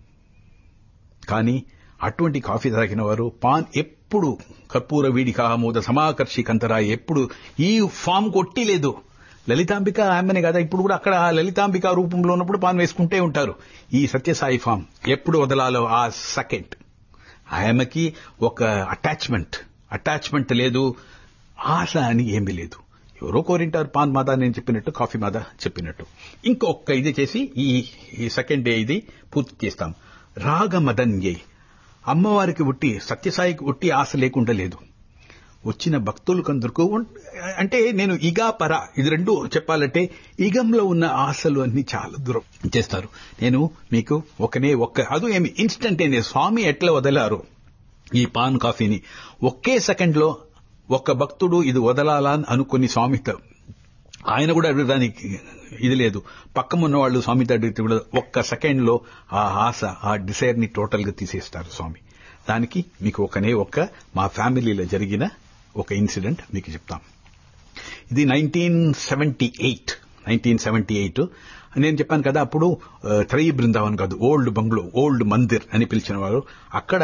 కానీ అటువంటి కాఫీ తాగిన వారు పాన్ ఎప్పుడు కర్పూర వీడిక ఆమోద సమాకర్షి కంతరా ఎప్పుడు ఈ ఫామ్ కొట్టి లేదు లలితాంబిక ఆమెనే కదా ఇప్పుడు కూడా అక్కడ ఆ లలితాంబిక రూపంలో ఉన్నప్పుడు పాన్ వేసుకుంటే ఉంటారు ఈ సత్యసాయి ఫామ్ ఎప్పుడు వదలాలో ఆ సెకండ్ ఆమెకి ఒక అటాచ్మెంట్ అటాచ్మెంట్ లేదు ఆశ అని ఏమీ లేదు ఎవరో కోరింటారు పాన్ మాదా నేను చెప్పినట్టు కాఫీ మాదా చెప్పినట్టు ఇంకొక ఇది చేసి ఈ ఈ సెకండ్ డే ఇది పూర్తి చేస్తాం రాగమదన్యై అమ్మవారికి ఉట్టి సత్యసాయికి ఉట్టి ఆశ లేకుండా లేదు వచ్చిన భక్తులకందరికీ ఉన్- అంటే నేను ఇగా పర ఇది రెండు చెప్పాలంటే ఇగంలో ఉన్న ఆశలు అన్ని చాలా దూరం చేస్తారు నేను మీకు ఒకనే ఒక్క అది ఏమి ఇన్స్టంటేనియస్ స్వామి ఎట్లా వదలారు ఈ పాన్ కాఫీని ఒకే సెకండ్ లో ఒక్క భక్తుడు ఇది వదలాలా అని అనుకుని స్వామితో ఆయన కూడా అడగడానికి ఇది లేదు పక్కమున్న వాళ్ళు స్వామితో అడిగితే కూడా ఒక్క సెకండ్ లో ఆ ఆశ ఆ డిసైర్ ని టోటల్ గా తీసేస్తారు స్వామి దానికి మీకు ఒకనే ఒక్క మా ఫ్యామిలీలో జరిగిన ఒక ఇన్సిడెంట్ మీకు చెప్తాం ఇది nineteen seventy eight nineteen seventy eight నేను చెప్పాను కదా అప్పుడు ఆ, త్రయీ బృందావన్ కాదు ఓల్డ్ బంగ్లో ఓల్డ్ మందిర్ అని పిలిచిన వారు అక్కడ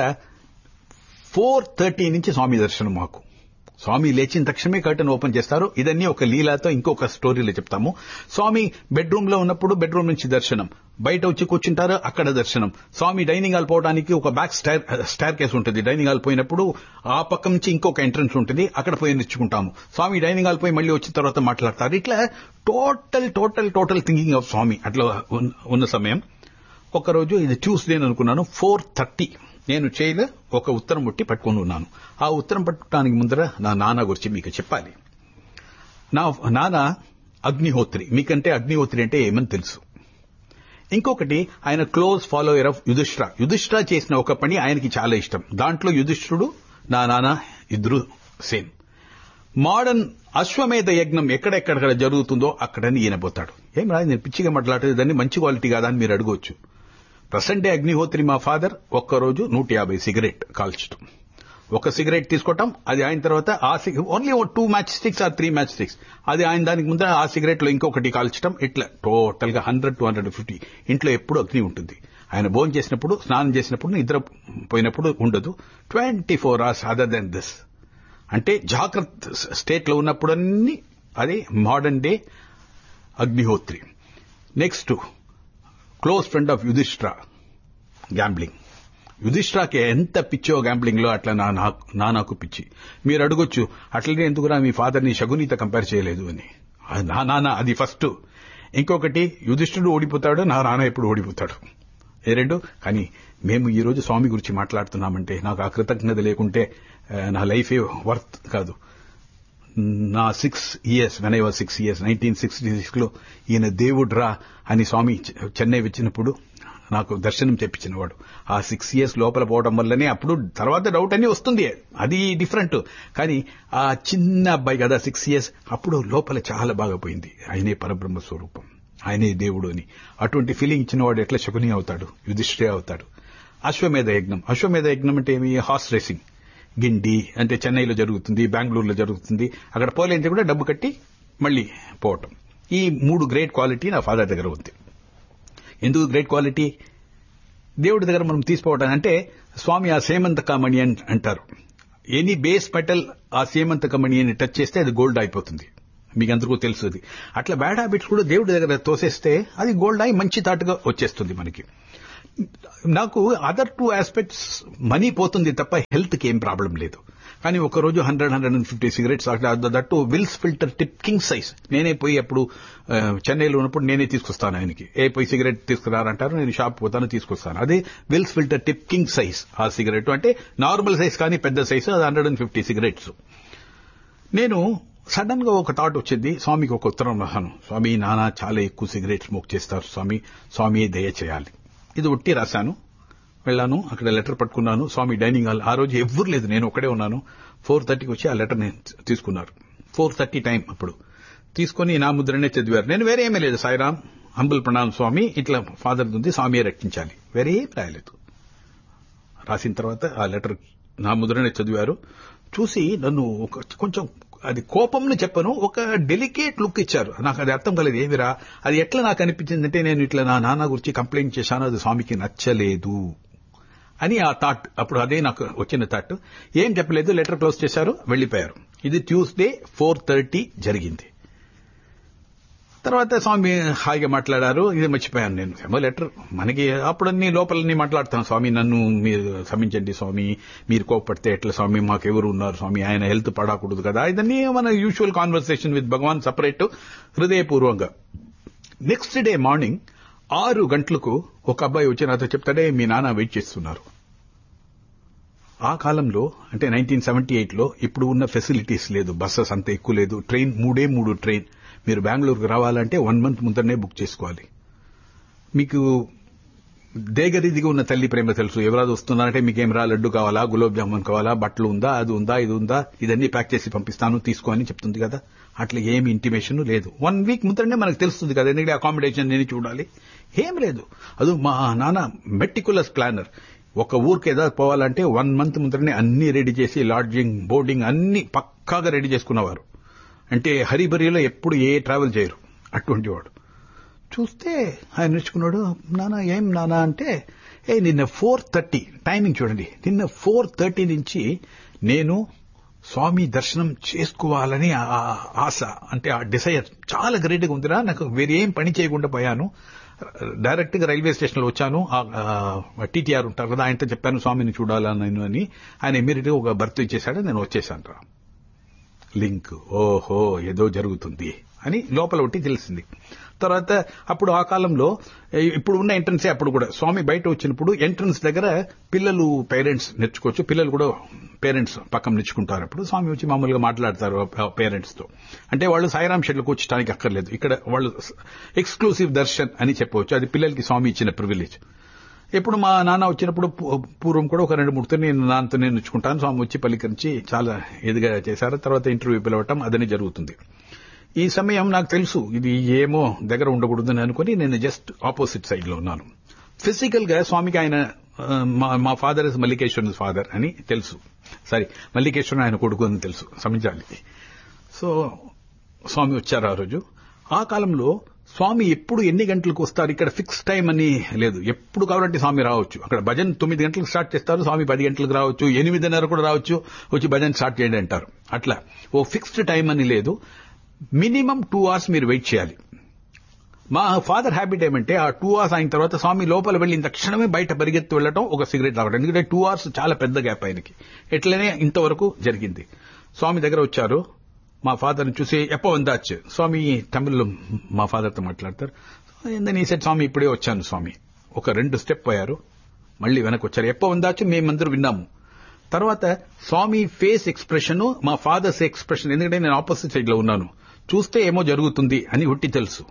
ఫోర్ థర్టీ నుంచి స్వామి దర్శనం మాకు స్వామి లేచిన తక్షణమే కర్టన్ ఓపెన్ చేస్తారు ఇదన్నీ ఒక లీలాతో ఇంకొక స్టోరీలో చెప్తాము స్వామి బెడ్రూమ్ లో ఉన్నప్పుడు బెడ్రూమ్ నుంచి దర్శనం బయట వచ్చి కూర్చుంటారు అక్కడ దర్శనం స్వామి డైనింగ్ హాల్ పోవడానికి ఒక బ్యాక్ స్టైర్ స్టైర్ కేస్ ఉంటుంది డైనింగ్ హాల్ పోయినప్పుడు ఆ పక్క నుంచి ఇంకొక ఎంట్రన్స్ ఉంటుంది అక్కడ పోయి నిచ్చుకుంటాము స్వామి డైనింగ్ హాల్ పోయి మళ్ళీ వచ్చిన తర్వాత మాట్లాడతారు ఇట్లా total total total thinking of స్వామి అట్లా ఉన్న- ఉన్న సమయం ఒకరోజు ఇది ట్యూస్డే అనుకున్నాను ఫోర్ థర్టీ నేను చేయలే ఒక ఉత్తరం ముట్టి పట్టుకొని ఉన్నాను ఆ ఉత్తరం పట్టుకోవడానికి ముందర నా నాన్న గురించి మీకు చెప్పాలి నా నాన్న అగ్నిహోత్రి మీకంటే అగ్నిహోత్రి అంటే ఏమని తెలుసు ఇంకొకటి ఆయన close follower of Yudhishthira Yudhishthira చేసిన ఒక పని ఆయనకి చాలా ఇష్టం దాంట్లో యుధిష్ఠుడు నా నాన్న ఇద్దరు సేమ్ మోడర్న్ అశ్వమేధ యజ్ఞం ఎక్కడెక్కడ జరుగుతుందో అక్కడని ఈయన పోతాడు ఏం రా నేను పిచ్చిగా మాట్లాడేది దాన్ని మంచి క్వాలిటీ కాదా అని మీరు అడగవచ్చు ప్రసెంట్ డే అగ్నిహోత్రి మా ఫాదర్ ఒక్కరోజు నూట యాభై సిగరెట్ కాల్చడం ఒక సిగరెట్ తీసుకోవటం అది ఆయన తర్వాత ఆ only two match sticks or three match sticks అది ఆయన దానికి ముందర ఆ సిగరెట్ లో ఇంకొకటి కాల్చడం ఇట్లా టోటల్ గా హండ్రెడ్ టు హండ్రెడ్ ఫిఫ్టీ ఇంట్లో ఎప్పుడు అగ్ని ఉంటుంది ఆయన భోజనం చేసినప్పుడు స్నానం చేసినప్పుడు నిద్ర పోయినప్పుడు ఉండదు twenty four hours other than this అంటే జాగ్రత్త స్టేట్ లో ఉన్నప్పుడు అన్ని అది modern day Agnihotri next close friend of Yudhishthira gambling యుధిష్ఠాకి ఎంత పిచ్చో గ్యాంబ్లింగ్ లో అట్లా నా నాకు- నా నాకు పిచ్చి మీరు అడగొచ్చు అట్లనే ఎందుకురా మీ ఫాదర్ ని శగునితో కంపేర్ చేయలేదు అని అది నా నాన్న అది ఫస్ట్ ఇంకొకటి యుధిష్ఠుడు ఓడిపోతాడు నా నాన్న ఎప్పుడు ఓడిపోతాడు ఏ రెండు కానీ మేము ఈ రోజు స్వామి గురించి మాట్లాడుతున్నామంటే నాకు ఆ కృతజ్ఞత లేకుంటే ఆ, నా లైఫే వర్త్ కాదు నా six years when I was six years nineteen sixty six లో ఈయన దేవుడు రా అని స్వామి చె- చెన్నై వచ్చినప్పుడు నాకు దర్శనం తెప్పించినవాడు ఆ సిక్స్ ఇయర్స్ లోపల పోవడం వల్లనే అప్పుడు తర్వాత డౌట్ అన్ని వస్తుంది అది డిఫరెంట్ కానీ ఆ చిన్న అబ్బాయి కదా సిక్స్ ఇయర్స్ అప్పుడు లోపల చాలా బాగా పోయింది ఆయనే పరబ్రహ్మ స్వరూపం ఆయనే దేవుడు అని అటువంటి ఫీలింగ్ ఇచ్చినవాడు ఎట్లా శకుని అవుతాడు యుధిష్ఠే అవుతాడు అశ్వమేధ యజ్ఞం అశ్వమేధ యజ్ఞం అంటే ఏమి హార్స్ రేసింగ్ గిండి అంటే చెన్నైలో జరుగుతుంది బెంగళూరులో జరుగుతుంది అక్కడ పోలేంటే కూడా డబ్బు కట్టి మళ్ళీ పోవటం ఈ మూడు గ్రేట్ క్వాలిటీ నా ఫాదర్ దగ్గర ఉంది ఎందుకు గ్రేట్ క్వాలిటీ దేవుడి దగ్గర మనం తీసుకోవటం అంటే స్వామి ఆ సేమంతకమణి అని అంటారు ఎనీ బేస్ మెటల్ ఆ సేమంతకమణిని టచ్ చేస్తే అది గోల్డ్ అయిపోతుంది మీకు అందరికీ తెలుసు అది అట్లా బ్యాడ్ హ్యాబిట్స్ కూడా దేవుడి దగ్గర తోసేస్తే అది గోల్డ్ అయి మంచి తాటుగా వచ్చేస్తుంది మనకి నాకు అదర్ టూ ఆస్పెక్ట్స్ మనీ పోతుంది తప్ప హెల్త్ కి ఏం ప్రాబ్లం లేదు కానీ ఒక రోజు hundred hundred and fifty cigarettes that Wills filter tip king size నేనే పోయి అప్పుడు ఆ, చెన్నైలో ఉన్నప్పుడు నేనే తీసుకొస్తాను ఆయనకి ఏ పోయి సిగరెట్ తీసుకురారంటారు నేను షాప్ పోతాను తీసుకొస్తాను అదే Wills filter tip king size ఆ సిగరెట్ అంటే నార్మల్ సైజ్ కానీ పెద్ద సైజ్ అది హండ్రెడ్ అండ్ ఫిఫ్టీ సిగరెట్స్ నేను సడన్ గా ఒక థాట్ వచ్చింది స్వామికి ఒక ఉత్తరం రాశాను స్వామి నాన్న చాలా ఎక్కువ సిగరెట్ స్మోక్ చేస్తారు స్వామి స్వామి దయ చేయాలి ఇది ఒట్టి రాశాను వెళ్ళాను అక్కడ లెటర్ పట్టుకున్నాను స్వామి డైనింగ్ హాల్ ఆ రోజు ఎవ్వరు లేదు నేను ఒక్కడే ఉన్నాను ఫోర్ థర్టీకి వచ్చి ఆ లెటర్ నేను తీసుకున్నారు ఫోర్ థర్టీ టైం అప్పుడు తీసుకొని నా ముద్రనే చదివారు నేను వేరే ఏమీ లేదు సాయిరామ్ హంబుల్ ప్రణామ్ స్వామి ఇట్లా ఫాదర్ ఉంది స్వామియే రక్షించాలి వేరే ఏం రాయలేదు రాసిన తర్వాత ఆ లెటర్ నా ముద్రనే చదివారు చూసి నన్ను ఒక కొంచెం అది కోపంని చెప్పను ఒక డెలికేట్ లుక్ ఇచ్చారు నాకు అది అర్థం కాలేదు ఏమిరా అది ఎట్లా నాకు అనిపించిందంటే నేను ఇట్లా నా నాన్న గురించి కంప్లైంట్ చేశాను అది స్వామికి నచ్చలేదు అని ఆ థాట్ అప్పుడు అదే నాకు వచ్చిన థాట్ ఏం చెప్పలేదు లెటర్ క్లోజ్ చేశారు వెళ్లిపోయారు ఇది ట్యూస్డే ఫోర్ థర్టీ జరిగింది తర్వాత స్వామి హాయిగా మాట్లాడారు ఇది మర్చిపోయాను నేను ఏమో లెటర్ మనకి అప్పుడన్నీ లోపలన్నీ మాట్లాడతాం స్వామి నన్ను మీరు క్షమించండి స్వామి మీరు కోపడితే ఎట్లా స్వామి మాకెవరు ఉన్నారు స్వామి ఆయన హెల్త్ పడకూడదు కదా ఇదన్నీ మన usual conversation with Bhagwan separate హృదయపూర్వకంగా నెక్స్ట్ డే మార్నింగ్ ఆరు గంటలకు ఒక అబ్బాయి వచ్చి నాతో చెప్తాడే మీ నాన్న వెయిట్ చేస్తున్నారు ఆ కాలంలో అంటే నైన్టీన్ సెవెంటీ ఎయిట్లో ఇప్పుడు ఉన్న ఫెసిలిటీస్ లేదు బస్సెస్ అంత ఎక్కువ లేదు ట్రైన్ మూడే మూడు ట్రైన్ మీరు బెంగళూరుకు రావాలంటే వన్ మంత్ ముందరనే బుక్ చేసుకోవాలి మీకు దేగరిదిగా ఉన్న తల్లి ప్రేమ తెలుసు ఎవరాదు వస్తున్నారంటే మీకేం రా లడ్డు కావాలా గులాబ్ జామున్ కావాలా బట్టలు ఉందా అది ఉందా ఇది ఉందా ఇదన్నీ ప్యాక్ చేసి పంపిస్తాను తీసుకో అని చెప్తుంది కదా అట్లా ఏమి ఇంటిమేషన్ లేదు వన్ వీక్ ముందరనే మనకు తెలుస్తుంది కదా ఎందుకంటే అకామిడేషన్ నేను చూడాలి ఏం లేదు అది మా నాన్న మెటికులస్ ప్లానర్ ఒక ఊరికి ఏదో పోవాలంటే వన్ మంత్ ముందరనే అన్ని రెడీ చేసి లాడ్జింగ్ బోర్డింగ్ అన్ని పక్కాగా రెడీ చేసుకున్నవారు అంటే హరిబరిలో ఎప్పుడు ఏ ట్రావెల్ చేయరు అటువంటి వాడు చూస్తే ఆయన నేర్చుకున్నాడు నానా ఏం నానా అంటే ఏ నిన్న ఫోర్ థర్టీ టైమింగ్ చూడండి నిన్న ఫోర్ థర్టీ నుంచి నేను స్వామి దర్శనం చేసుకోవాలని ఆ ఆశ అంటే ఆ డిసైర్ చాలా గ్రేట్గా ఉందిరా నాకు వేరే ఏం పని చేయకుండా పోయాను డైరెక్ట్ గా రైల్వే స్టేషన్ లో వచ్చాను టీటీఆర్ ఉంటారు కదా ఆయనతో చెప్పాను స్వామిని చూడాలని నేను అని ఆయన ఇమీడియట్ గా ఒక బర్త్ ఇచ్చేశాడు నేను వచ్చేసాను రా లింక్ ఓహో ఏదో జరుగుతుంది అని లోపల ఒకటి తెలిసింది తర్వాత అప్పుడు ఆ కాలంలో ఇప్పుడు ఉన్న ఎంట్రన్సే అప్పుడు కూడా స్వామి బయట వచ్చినప్పుడు ఎంట్రన్స్ దగ్గర పిల్లలు పేరెంట్స్ నేర్చుకోవచ్చు పిల్లలు కూడా పేరెంట్స్ పక్కన నేర్చుకుంటారు అప్పుడు స్వామి వచ్చి మామూలుగా మాట్లాడతారు పేరెంట్స్ తో అంటే వాళ్ళు సాయిరాం షెడ్లకు వచ్చడానికి అక్కర్లేదు ఇక్కడ వాళ్ళు ఎక్స్క్లూసివ్ దర్శన్ అని చెప్పవచ్చు అది పిల్లలకి స్వామి ఇచ్చిన ప్రివిలేజ్ ఎప్పుడు మా నాన్న వచ్చినప్పుడు పూర్వం కూడా ఒక రెండు మూడుతో నేను నాన్నతో నేను నేర్చుకుంటాను స్వామి వచ్చి పలికరించి చాలా ఎదుగా చేశారు తర్వాత ఇంటర్వ్యూ పిలవటం అదని జరుగుతుంది ఈ సమయం నాకు తెలుసు ఇది ఏమో దగ్గర ఉండకూడదని అనుకుని నేను జస్ట్ ఆపోజిట్ సైడ్ లో ఉన్నాను ఫిజికల్ గా స్వామికి ఆయన మా ఫాదర్ ఇస్ మల్లికేశ్వరన్ ఫాదర్ అని తెలుసు సారీ మల్లికేశ్వరన్ ఆయన కొడుకు అని తెలుసు సమజాలి సో స్వామి వచ్చారు ఆ రోజు ఆ కాలంలో స్వామి ఎప్పుడు ఎన్ని గంటలకు వస్తారు ఇక్కడ ఫిక్స్ టైం అని లేదు ఎప్పుడు కావాలంటే స్వామి రావచ్చు అక్కడ భజన్ తొమ్మిది గంటలకు స్టార్ట్ చేస్తారు స్వామి పది గంటలకు రావచ్చు ఎనిమిదిన్నర కూడా రావచ్చు వచ్చి భజన్ స్టార్ట్ చేయండి అంటారు అట్లా ఓ ఫిక్స్డ్ టైం అని లేదు మినిమం టూ అవర్స్ మీరు వెయిట్ చేయాలి మా ఫాదర్ హ్యాబిట్ ఏమంటే ఆ టూ అవర్స్ అయిన తర్వాత స్వామి లోపల వెళ్ళిన తక్షణమే బయట పరిగెత్తి వెళ్ళటం ఒక సిగరెట్ తాగడం ఎందుకంటే టూ అవర్స్ చాలా పెద్ద గ్యాప్ ఆయనకి ఎట్లనే ఇంతవరకు జరిగింది స్వామి దగ్గర వచ్చారు మా ఫాదర్ని చూసి ఎప్ప వందాచ్చు స్వామి తమిళ్లో మా ఫాదర్తో మాట్లాడతారు ఏందని సెట్ స్వామి ఇప్పుడే వచ్చాను స్వామి ఒక రెండు స్టెప్ పోయారు మళ్ళీ వెనక్కి వచ్చారు ఎప్ప వందాచ్చు మేమందరూ విన్నాము తర్వాత స్వామి ఫేస్ ఎక్స్ప్రెషన్ మా ఫాదర్స్ ఎక్స్ప్రెషన్ ఎందుకంటే నేను ఆపోజిట్ సైడ్ లో ఉన్నాను చూస్తే ఏమో జరుగుతుంది అని ఒట్టి తెలుసు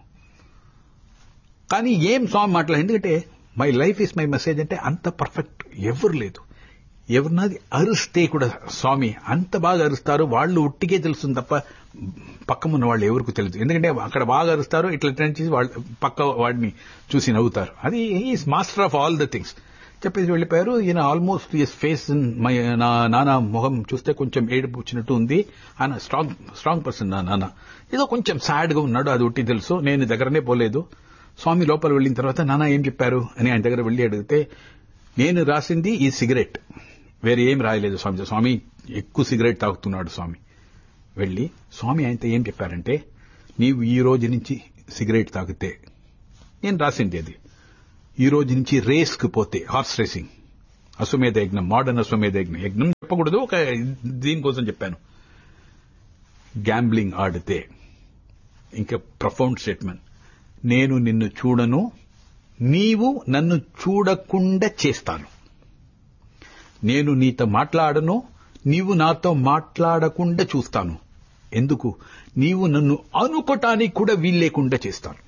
కానీ ఏం స్వామి మాట్లాడు ఎందుకంటే my life is my message అంటే అంత పర్ఫెక్ట్ ఎవరు లేదు ఎవరినాది అరుస్తే కూడా స్వామి అంత బాగా అరుస్తారు వాళ్ళు ఉట్టికే తెలుస్తుంది తప్ప పక్కమున్న వాళ్ళు ఎవరికి తెలియదు ఎందుకంటే అక్కడ బాగా అరుస్తారు ఇట్లా చేసి వాళ్ళు పక్క వాడిని చూసి నవ్వుతారు అది is master of all the things చెప్పేసి వెళ్ళిపోయారు ఈయన ఆల్మోస్ట్ ఈస్ ఫేస్ మై నా నాన్న మొహం చూస్తే కొంచెం ఏడుపు వచ్చినట్టు ఉంది ఆయన స్ట్రాంగ్ స్ట్రాంగ్ పర్సన్ నా నాన్న ఏదో కొంచెం సాడ్ గా ఉన్నాడు అది ఒట్టి తెలుసు నేను దగ్గరనే పోలేదు స్వామి లోపల వెళ్ళిన తర్వాత నాన్న ఏం చెప్పారు అని ఆయన దగ్గర వెళ్ళి అడిగితే నేను రాసింది ఈ సిగరెట్ వేరే ఏం రాయలేదు స్వామి స్వామి ఎక్కువ సిగరెట్ తాగుతున్నాడు స్వామి వెళ్ళి స్వామి ఆయనతో ఏం చెప్పారంటే నీవు ఈ రోజు నుంచి సిగరెట్ తాగితే నేను రాసింది అది ఈ రోజు నుంచి రేస్కి పోతే హార్స్ రేసింగ్ అశ్వమేధ యజ్ఞం మోడర్న్ అశ్వమేధ యజ్ఞం యజ్ఞం చెప్పకూడదు ఒక దీనికోసం చెప్పాను గ్యాంబ్లింగ్ ఆడితే ఇంకా ప్రఫౌండ్ స్టేట్మెంట్ నేను నిన్ను చూడను నీవు నన్ను చూడకుండా చేస్తాను నేను నీతో మాట్లాడను నీవు నాతో మాట్లాడకుండా చూస్తాను ఎందుకు నీవు నన్ను అనుకోటానికి కూడా వీల్లేకుండా చేస్తాను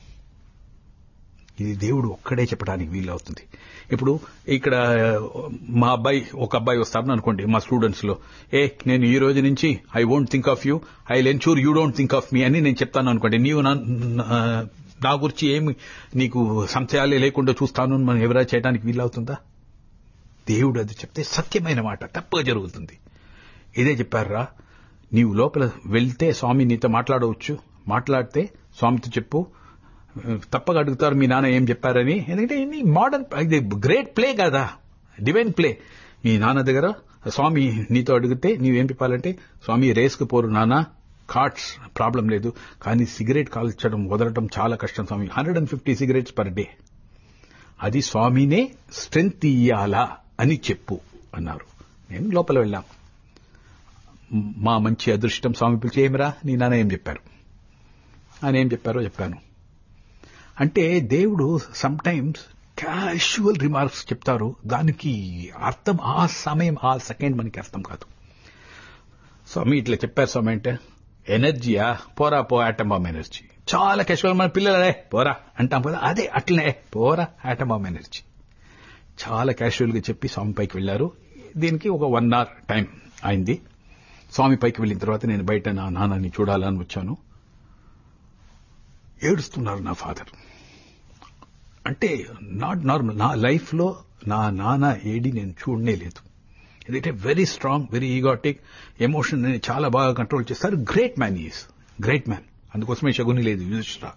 ఇది దేవుడు ఒక్కడే చెప్పడానికి వీలవుతుంది ఇప్పుడు ఇక్కడ మా అబ్బాయి ఒక అబ్బాయి వస్తారని అనుకోండి మా స్టూడెంట్స్ లో ఏ నేను ఈ రోజు నుంచి I won't think of you I ensure you don't think of me అని నేను చెప్తాను అనుకోండి నీవు నా- నా గురించి ఏమి నీకు సంశయాలే లేకుండా చూస్తాను అని మనం ఎవరైనా చేయడానికి వీలవుతుందా దేవుడు అది చెప్తే సత్యమైన మాట తప్పగా జరుగుతుంది ఇదే చెప్పారా నీవు లోపల వెళ్తే స్వామి నీతో మాట్లాడవచ్చు మాట్లాడితే స్వామితో చెప్పు తప్పగా అడుగుతారు మీ నాన్న ఏం చెప్పారని ఎందుకంటే ఇది మోడర్న్ ఇది గ్రేట్ ప్లే కదా డివైన్ ప్లే మీ నాన్న దగ్గర స్వామి నీతో అడిగితే నీవేం చెప్పాలంటే స్వామి రేస్కి పోరు నాన్న కార్డ్స్ ప్రాబ్లం లేదు కానీ సిగరెట్ కాల్చడం వదలటం చాలా కష్టం స్వామి hundred and fifty cigarettes per day అది స్వామినే స్ట్రెంగ్త్ ఇయ్యాలా అని చెప్పు అన్నారు నేను లోపల వెళ్ళాం మా మంచి అదృష్టం స్వామి పిలిచి ఏమిరా నీ నాన్న ఏం చెప్పారు ఆయన ఏం చెప్పారో చెప్పాను అంటే దేవుడు సమ్ టైమ్స్ క్యాషువల్ రిమార్క్స్ చెప్తారు దానికి అర్థం ఆ సమయం ఆ సెకండ్ మనకి అర్థం కాదు స్వామి ఇట్లా చెప్పారు స్వామి అంటే ఎనర్జీయా పోరా పో ఆటమ్ బాంబ్ ఎనర్జీ చాలా క్యాషువల్ మన పిల్లలే పోరా అంటాం కదా అదే అట్లనే పోరా ఆటమ్ బాంబ్ ఎనర్జీ చాలా క్యాషువల్ గా చెప్పి స్వామి పైకి వెళ్లారు దీనికి ఒక వన్ అవర్ టైం అయింది స్వామి పైకి వెళ్ళిన తర్వాత నేను బయట నా నాన్నని చూడాలని వచ్చాను ఏడుస్తున్నారు నా ఫాదర్ అంటే నాట్ నార్మల్ నా లైఫ్ లో నా నాన్న ఏడి నేను చూడనే లేదు ఎందుకంటే very strong very egotic emotion చాలా బాగా కంట్రోల్ చేస్తారు great man is great man అందుకోసమే శగుని లేదు యుధిష్ఠిర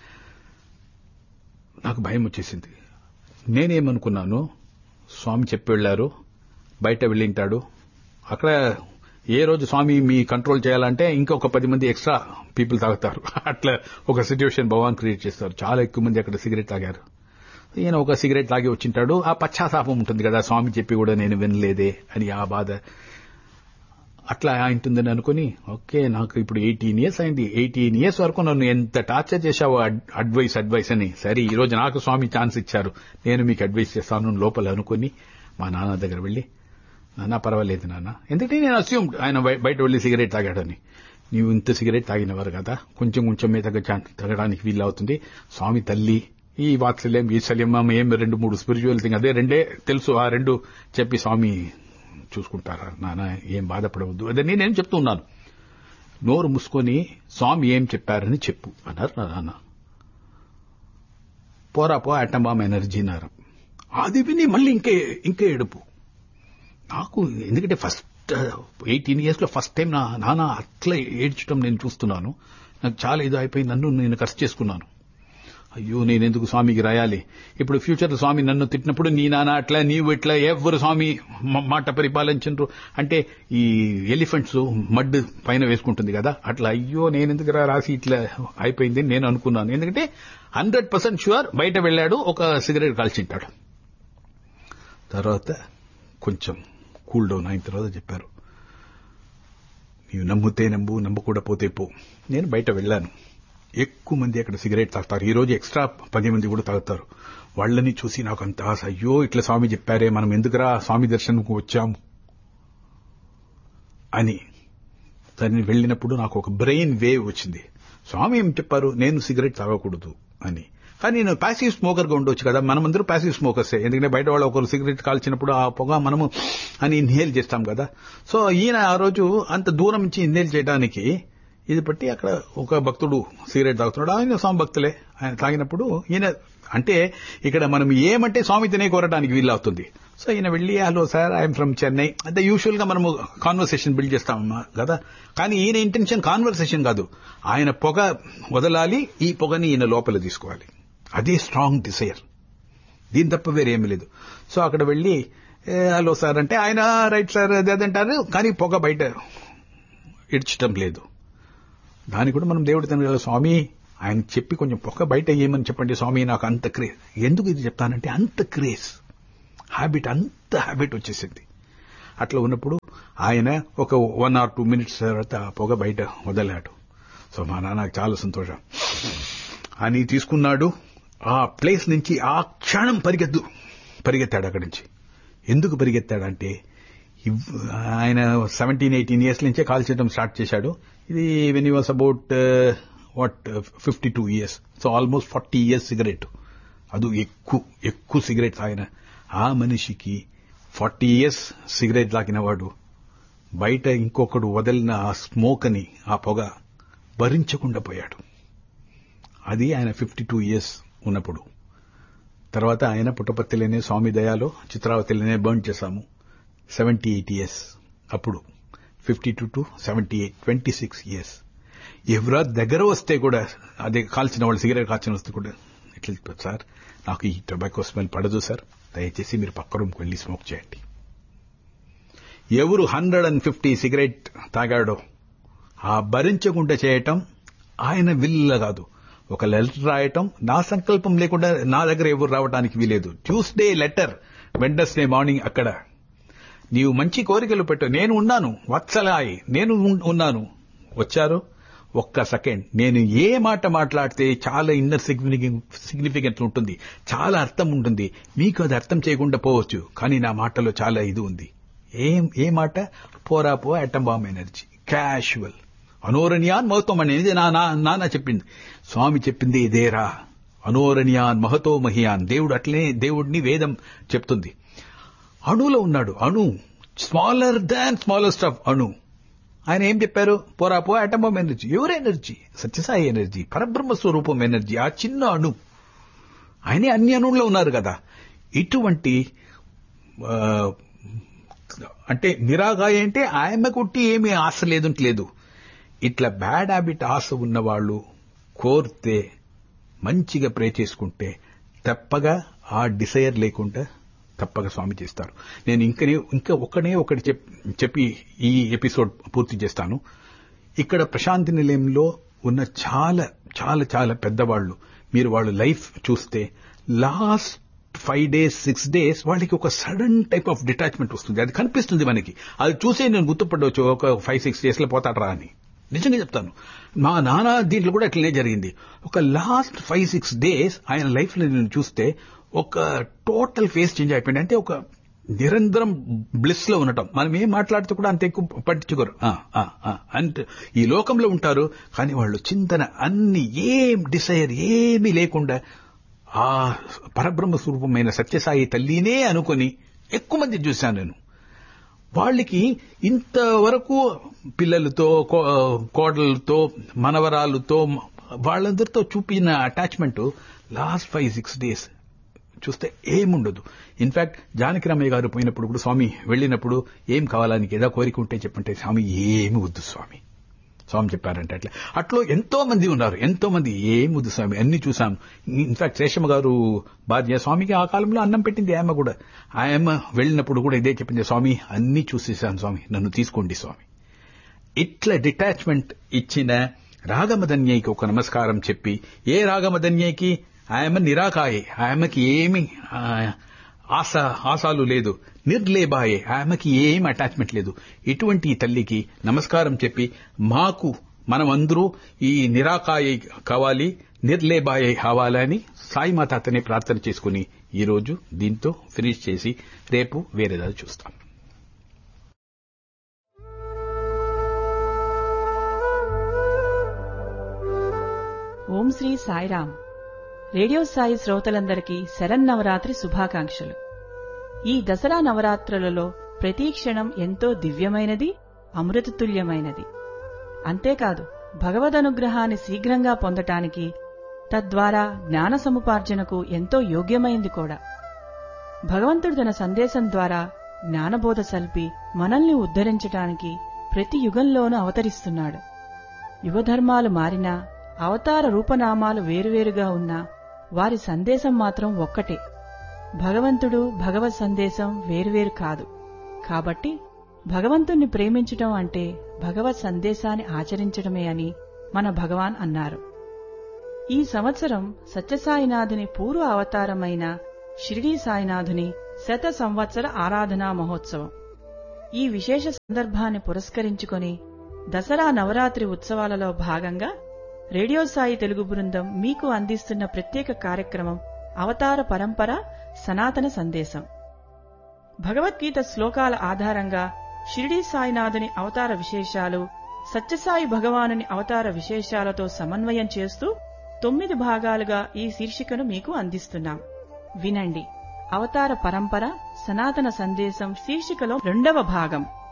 నాకు భయం వచ్చేసింది నేనేమనుకున్నాను స్వామి చెప్పి వెళ్లారు బయట వెళ్ళింటాడు అక్కడ ఏ రోజు స్వామి మీ కంట్రోల్ చేయాలంటే ఇంకొక పది మంది ఎక్స్ట్రా పీపుల్ తాగుతారు అట్లా ఒక సిచ్యువేషన్ భగవాన్ క్రియేట్ చేస్తారు చాలా ఎక్కువ మంది అక్కడ సిగరెట్ తాగారు ఈయన ఒక సిగరెట్ తాగి వచ్చింటాడు ఆ పశ్చాత్తాపం ఉంటుంది కదా స్వామి చెప్పి కూడా నేను వినలేదే అని ఆ బాధ అట్లా ఉంటుందని అనుకుని ఓకే నాకు ఇప్పుడు ఎయిటీన్ ఇయర్స్ అయింది ఎయిటీన్ ఇయర్స్ వరకు నన్ను ఎంత టార్చర్ చేశావో అడ్వైస్ అడ్వైస్ అని సరే ఈ రోజు నాకు స్వామి ఛాన్స్ ఇచ్చారు నేను మీకు అడ్వైస్ చేస్తాను అని లోపల అనుకుని మా నాన్న దగ్గర వెళ్ళి నాన్న పర్వాలేదు నాన్న ఎందుకంటే నేను అస్యూమ్ ఆయన బయ- బయట వెళ్లి సిగరెట్ తాగాడని నీవు ఇంత సిగరెట్ తాగినవారు కదా కొంచెం కొంచెం మీద తగ్గ- తగ్గడానికి వీలవుతుంది స్వామి తల్లి ఈ వాత్సల్యం ఈ శల్యం ఏం రెండు మూడు స్పిరిచువల్ థింగ్ అదే రెండే తెలుసు ఆ రెండు చెప్పి స్వామి చూసుకుంటారా నాన్న ఏం బాధపడవద్దు అదే నేనేం చెప్తున్నాను నోరు మూసుకొని స్వామి ఏం చెప్పారని చెప్పు అన్నారు నా నాన్న పోరా పో అటమ్ బాంబ్ ఎనర్జీ అన్నారు అది విని మళ్ళీ ఇంకే ఇంకే ఏడుపు నాకు ఎందుకంటే ఫస్ట్ ఎయిటీన్ ఇయర్స్ లో ఫస్ట్ టైం నా నాన్న అట్లా ఏడ్చడం నేను చూస్తున్నాను నాకు చాలా ఇది అయిపోయి నన్ను నేను ఖర్చు చేసుకున్నాను అయ్యో నేను ఎందుకు స్వామికి రాయాలి ఇప్పుడు ఫ్యూచర్ లో స్వామి నన్ను తిట్టినప్పుడు నీ నాన్న అట్లా నీవు ఇట్లా ఎవరు స్వామి మ- మాట పరిపాలించరు అంటే ఈ ఎలిఫెంట్స్ మడ్ పైన వేసుకుంటుంది కదా అట్లా అయ్యో నేను ఎందుకు రా రాసి ఇట్లా అయిపోయింది అని నేను అనుకున్నాను ఎందుకంటే హండ్రెడ్ పర్సెంట్ షూర్ బయట వెళ్ళాడు ఒక సిగరెట్ కాల్చింటాడు తర్వాత కొంచెం కూల్ డౌన్ అయిన తర్వాత చెప్పారు నీవు నమ్ముతే నమ్ము నమ్మకుండా పోతే పో నేను బయట వెళ్ళాను ఎక్కువ మంది అక్కడ సిగరెట్ తాగుతారు ఈ రోజు ఎక్స్ట్రా పది మంది కూడా తాగుతారు వాళ్ళని చూసి నాకు అంత ఆశ అయ్యో ఇట్లా స్వామి చెప్పారే మనం ఎందుకురా స్వామి దర్శనంకు వచ్చాము అని దాన్ని వెళ్ళినప్పుడు నాకు ఒక బ్రెయిన్ వేవ్ వచ్చింది స్వామి ఏం చెప్పారు నేను సిగరెట్ తాగకూడదు అని కానీ నేను ప్యాసివ్ స్మోకర్ గా ఉండొచ్చు కదా మనమందరూ ప్యాసివ్ స్మోకర్సే ఎందుకంటే బయట వాళ్ళు ఒకరు సిగరెట్ కాల్చినప్పుడు ఆ పొగ మనము అని ఇన్హేల్ చేస్తాం కదా సో ఈయన ఆ రోజు అంత దూరం నుంచి ఇన్హేల్ చేయడానికి ఇది బట్టి అక్కడ ఒక భక్తుడు సిగరెట్ తాగుతున్నాడు ఆయన స్వామి భక్తులే ఆయన తాగినప్పుడు ఈయన అంటే ఇక్కడ మనం ఏమంటే స్వామి తినే కోరడానికి వీలవుతుంది సో ఈయన వెళ్ళి hello sir I'm from Chennai అంటే యూజువల్ గా మనము కాన్వర్సేషన్ బిల్డ్ చేస్తాం కదా కానీ ఈయన ఇంటెన్షన్ కాన్వర్సేషన్ కాదు ఆయన పొగ వదలాలి ఈ పొగని ఈయన లోపల తీసుకోవాలి అదే స్ట్రాంగ్ డిసైర్ దీని తప్ప వేరేమీ లేదు సో అక్కడ వెళ్ళి "ఏ, హలో సార్ అంటే ఆయన రైట్ సార్ అది అది అంటారు కానీ పొగ బయట ఇడ్చటం లేదు దానికి కూడా మనం దేవుడి తండ్రి కదా స్వామి ఆయన చెప్పి కొంచెం పొగ బయట ఏమని చెప్పండి స్వామి నాకు అంత క్రేజ్ ఎందుకు ఇది చెప్తానంటే అంత క్రేజ్ హ్యాబిట్ అంత హ్యాబిట్ వచ్చేసింది అట్లా ఉన్నప్పుడు ఆయన ఒక వన్ ఆర్ టూ మినిట్స్ తర్వాత ఆ పొగ బయట వదలాడు సో మా నాన్నకు చాలా సంతోషం అని తీసుకున్నాడు ఆ ప్లేస్ నుంచి ఆ క్షణం పరిగెత్తు పరిగెత్తాడు అక్కడి నుంచి ఎందుకు పరిగెత్తాడంటే ఇవ్- ఆయన సెవెంటీన్ ఎయిటీన్ ఇయర్స్ నుంచే కాల్ చేయడం స్టార్ట్ చేశాడు ఇది when was about what fifty two years so almost forty years cigarette అది ఎక్కువ ఎక్కువ సిగరెట్ తాగిన ఆ మనిషికి ఫార్టీ ఇయర్స్ సిగరెట్ తాగినవాడు బయట ఇంకొకడు వదిలిన ఆ స్మోక్ అని ఆ పొగ భరించకుండా పోయాడు అది ఆయన ఫిఫ్టీ టూ ఇయర్స్ ఉన్నప్పుడు తర్వాత ఆయన పుట్టపర్తిలోనే స్వామి దయాలో చిత్రావతిలోనే బర్న్ చేశాము సెవెంటీ ఎయిట్ ఇయర్స్ అప్పుడు fifty two to seventy eight twenty six years ఎవరో దగ్గర వస్తే కూడా అదే కాల్చిన వాళ్ళు సిగరెట్ కాల్చిన వస్తే కూడా ఇట్లా చెప్పారు సార్ నాకు ఈ టొబాకో స్మెల్ పడదు సార్ దయచేసి మీరు పక్క రూమ్కి వెళ్ళి స్మోక్ చేయండి ఎవరు హండ్రెడ్ అండ్ ఫిఫ్టీ సిగరెట్ తాగాడో ఆ భరించకుండా చేయటం ఆయన విల్ల కాదు ఒక లెటర్ రాయటం నా సంకల్పం లేకుండా నా దగ్గర ఎవరు రావడానికి వీలేదు ట్యూస్డే లెటర్ వెండస్డే మార్నింగ్ అక్కడ నీవు మంచి కోరికలు పెట్టు నేను ఉన్నాను వత్సలాయి నేను ఉన్- ఉన్నాను వచ్చారు ఒక్క సెకండ్ నేను ఏ మాట మాట్లాడితే చాలా ఇన్నర్ సిగ్నిఫికెన్స్ ఉంటుంది చాలా అర్థం ఉంటుంది మీకు అది అర్థం చేయకుండా పోవచ్చు కానీ నా మాటలో చాలా ఇది ఉంది ఏం ఏ మాట పోరా పో అటమ్ బాంబ్ ఎనర్జీ క్యాషువల్ అనోరణ్యాన్ మహత్వం అనేది నా నా- నాన్న చెప్పింది స్వామి చెప్పింది ఇదేరా అనోరణ్యాన్ మహతో మహియాన్ దేవుడు అట్లనే దేవుడిని వేదం చెప్తుంది అణులో ఉన్నాడు అణు స్మాలర్ దాన్ స్మాలెస్ట్ ఆఫ్ అణు ఆయన ఏం చెప్పారు పోరా పో అటంబం ఎనర్జీ ఎవరు ఎనర్జీ సత్యసాయి ఎనర్జీ పరబ్రహ్మ స్వరూపం ఎనర్జీ ఆ చిన్న అణు ఆయనే అన్ని అణువుల్లో ఉన్నారు కదా ఇటువంటి ఆ, అంటే నిరాగాయ అంటే ఆయమ్మ కొట్టి ఏమీ ఆశ లేదంటే లేదు ఇట్లా బ్యాడ్ హ్యాబిట్ ఆశ ఉన్నవాళ్ళు కోరితే మంచిగా ప్రే చేసుకుంటే తప్పగా ఆ డిసైర్ లేకుండా తప్పగా స్వామి చేస్తారు నేను ఇంకనే ఇంకా ఒకనే ఒకటి చెప్- చెప్పి ఈ ఎపిసోడ్ పూర్తి చేస్తాను ఇక్కడ ప్రశాంతి నిలయంలో ఉన్న చాలా చాలా చాలా పెద్దవాళ్ళు మీరు వాళ్ళ లైఫ్ చూస్తే last five days six days వాళ్ళకి ఒక సడన్ టైప్ ఆఫ్ డిటాచ్మెంట్ వస్తుంది అది కనిపిస్తుంది మనకి అది చూసే నేను గుర్తుపడవచ్చు ఒక ఫైవ్ సిక్స్ డేస్ లో పోతాడరా అని నిజంగా చెప్తాను మా నాన్న దీంట్లో కూడా అట్లనే జరిగింది ఒక లాస్ట్ ఫైవ్ సిక్స్ డేస్ ఆయన లైఫ్ లో నేను చూస్తే ఒక టోటల్ ఫేస్ చేంజ్ అయిపోయింది అంటే ఒక నిరంతరం బ్లిస్ లో ఉండటం మనం ఏం మాట్లాడితే కూడా అంత ఎక్కువ పట్టించుకోరు ఆ, ఆ, ఆ, అంటే ఈ లోకంలో ఉంటారు కానీ వాళ్ళు చింతన అన్ని ఏం డిసైర్ ఏమీ లేకుండా ఆ పరబ్రహ్మ స్వరూపమైన సత్యసాయి తల్లినే అనుకొని ఎక్కువ మంది చూశాను నేను వాళ్ళకి ఇంతవరకు పిల్లలతో కో- కోడలతో మనవరాలతో వాళ్ళందరితో చూపిన attachment last five six days చూస్తే ఏముండదు ఇన్ఫాక్ట్ జానకిరామయ్య గారు పోయినప్పుడు కూడా స్వామి వెళ్ళినప్పుడు ఏం కావాలని ఏదో కోరిక ఉంటే చెప్పంటే స్వామి ఏమి వద్దు స్వామి స్వామి చెప్పారంటే అట్లా అట్లో ఎంతో మంది ఉన్నారు ఎంతో మంది ఏం వద్దు స్వామి అన్ని చూసాం ఇన్ఫాక్ట్ శేషమ్మ గారు భార్య స్వామికి ఆ కాలంలో అన్నం పెట్టింది ఆయమ్మ కూడా ఆయమ్మ వెళ్ళినప్పుడు కూడా ఇదే చెప్పింది స్వామి అన్ని చూసేసాను స్వామి నన్ను తీసుకోండి స్వామి ఇట్లా డిటాచ్మెంట్ ఇచ్చిన రాగమదన్యకి ఒక నమస్కారం చెప్పి ఏ రాగమదన్యకి ఆయమ్మ నిరాకాయే ఆయమ్మకి ఏమి ఆ, ఆశ ఆశాలు లేదు నిర్లేబాయే ఆమెకి ఏం అటాచ్మెంట్ లేదు ఇటువంటి ఈ తల్లికి నమస్కారం చెప్పి మాకు మనమందరూ ఈ నిరాకాయ కావాలి నిర్లేబాయ కావాలని సాయి మాత అతనే ప్రార్థన చేసుకుని ఈ రోజు దీంతో ఫినిష్ చేసి రేపు వేరేదాన్ని చూస్తాం ఓం శ్రీ సాయిరామ్ రేడియో సాయి శ్రోతలందరికీ శరన్నవరాత్రి శుభాకాంక్షలు ఈ దసరా నవరాత్రులలో ప్రతి క్షణం ఎంతో దివ్యమైనది అమృతతుల్యమైనది అంతేకాదు భగవదనుగ్రహాన్ని శీఘ్రంగా పొందటానికి తద్వారా జ్ఞాన సముపార్జనకు ఎంతో యోగ్యమైంది కూడా భగవంతుడు తన సందేశం ద్వారా జ్ఞానబోధ సల్పి మనల్ని ఉద్ధరించటానికి ప్రతి యుగంలోనూ అవతరిస్తున్నాడు యుగధర్మాలు మారినా అవతార రూపనామాలు వేరువేరుగా ఉన్నా వారి సందేశం మాత్రం ఒక్కటే భగవంతుడు భగవత్ సందేశం వేరువేరు కాదు కాబట్టి భగవంతుణ్ణి ప్రేమించటం అంటే భగవత్ సందేశాన్ని ఆచరించడమే అని మన భగవాన్ అన్నారు ఈ సంవత్సరం సత్యసాయినాథుని పూర్వ అవతారమైన షిరిడీ సాయినాథుని శత సంవత్సర ఆరాధనా మహోత్సవం ఈ విశేష సందర్భాన్ని పురస్కరించుకొని దసరా నవరాత్రి ఉత్సవాలలో భాగంగా రేడియో సాయి తెలుగు బృందం మీకు అందిస్తున్న ప్రత్యేక కార్యక్రమం అవతార పరంపర సనాతన సందేశం భగవద్గీత శ్లోకాల ఆధారంగా షిరిడీ సాయినాథుని అవతార విశేషాలు సత్యసాయి భగవానుని అవతార విశేషాలతో సమన్వయం చేస్తూ తొమ్మిది భాగాలుగా ఈ శీర్షికను మీకు అందిస్తున్నాం వినండి అవతార పరంపర సనాతన సందేశం శీర్షికలో రెండవ భాగం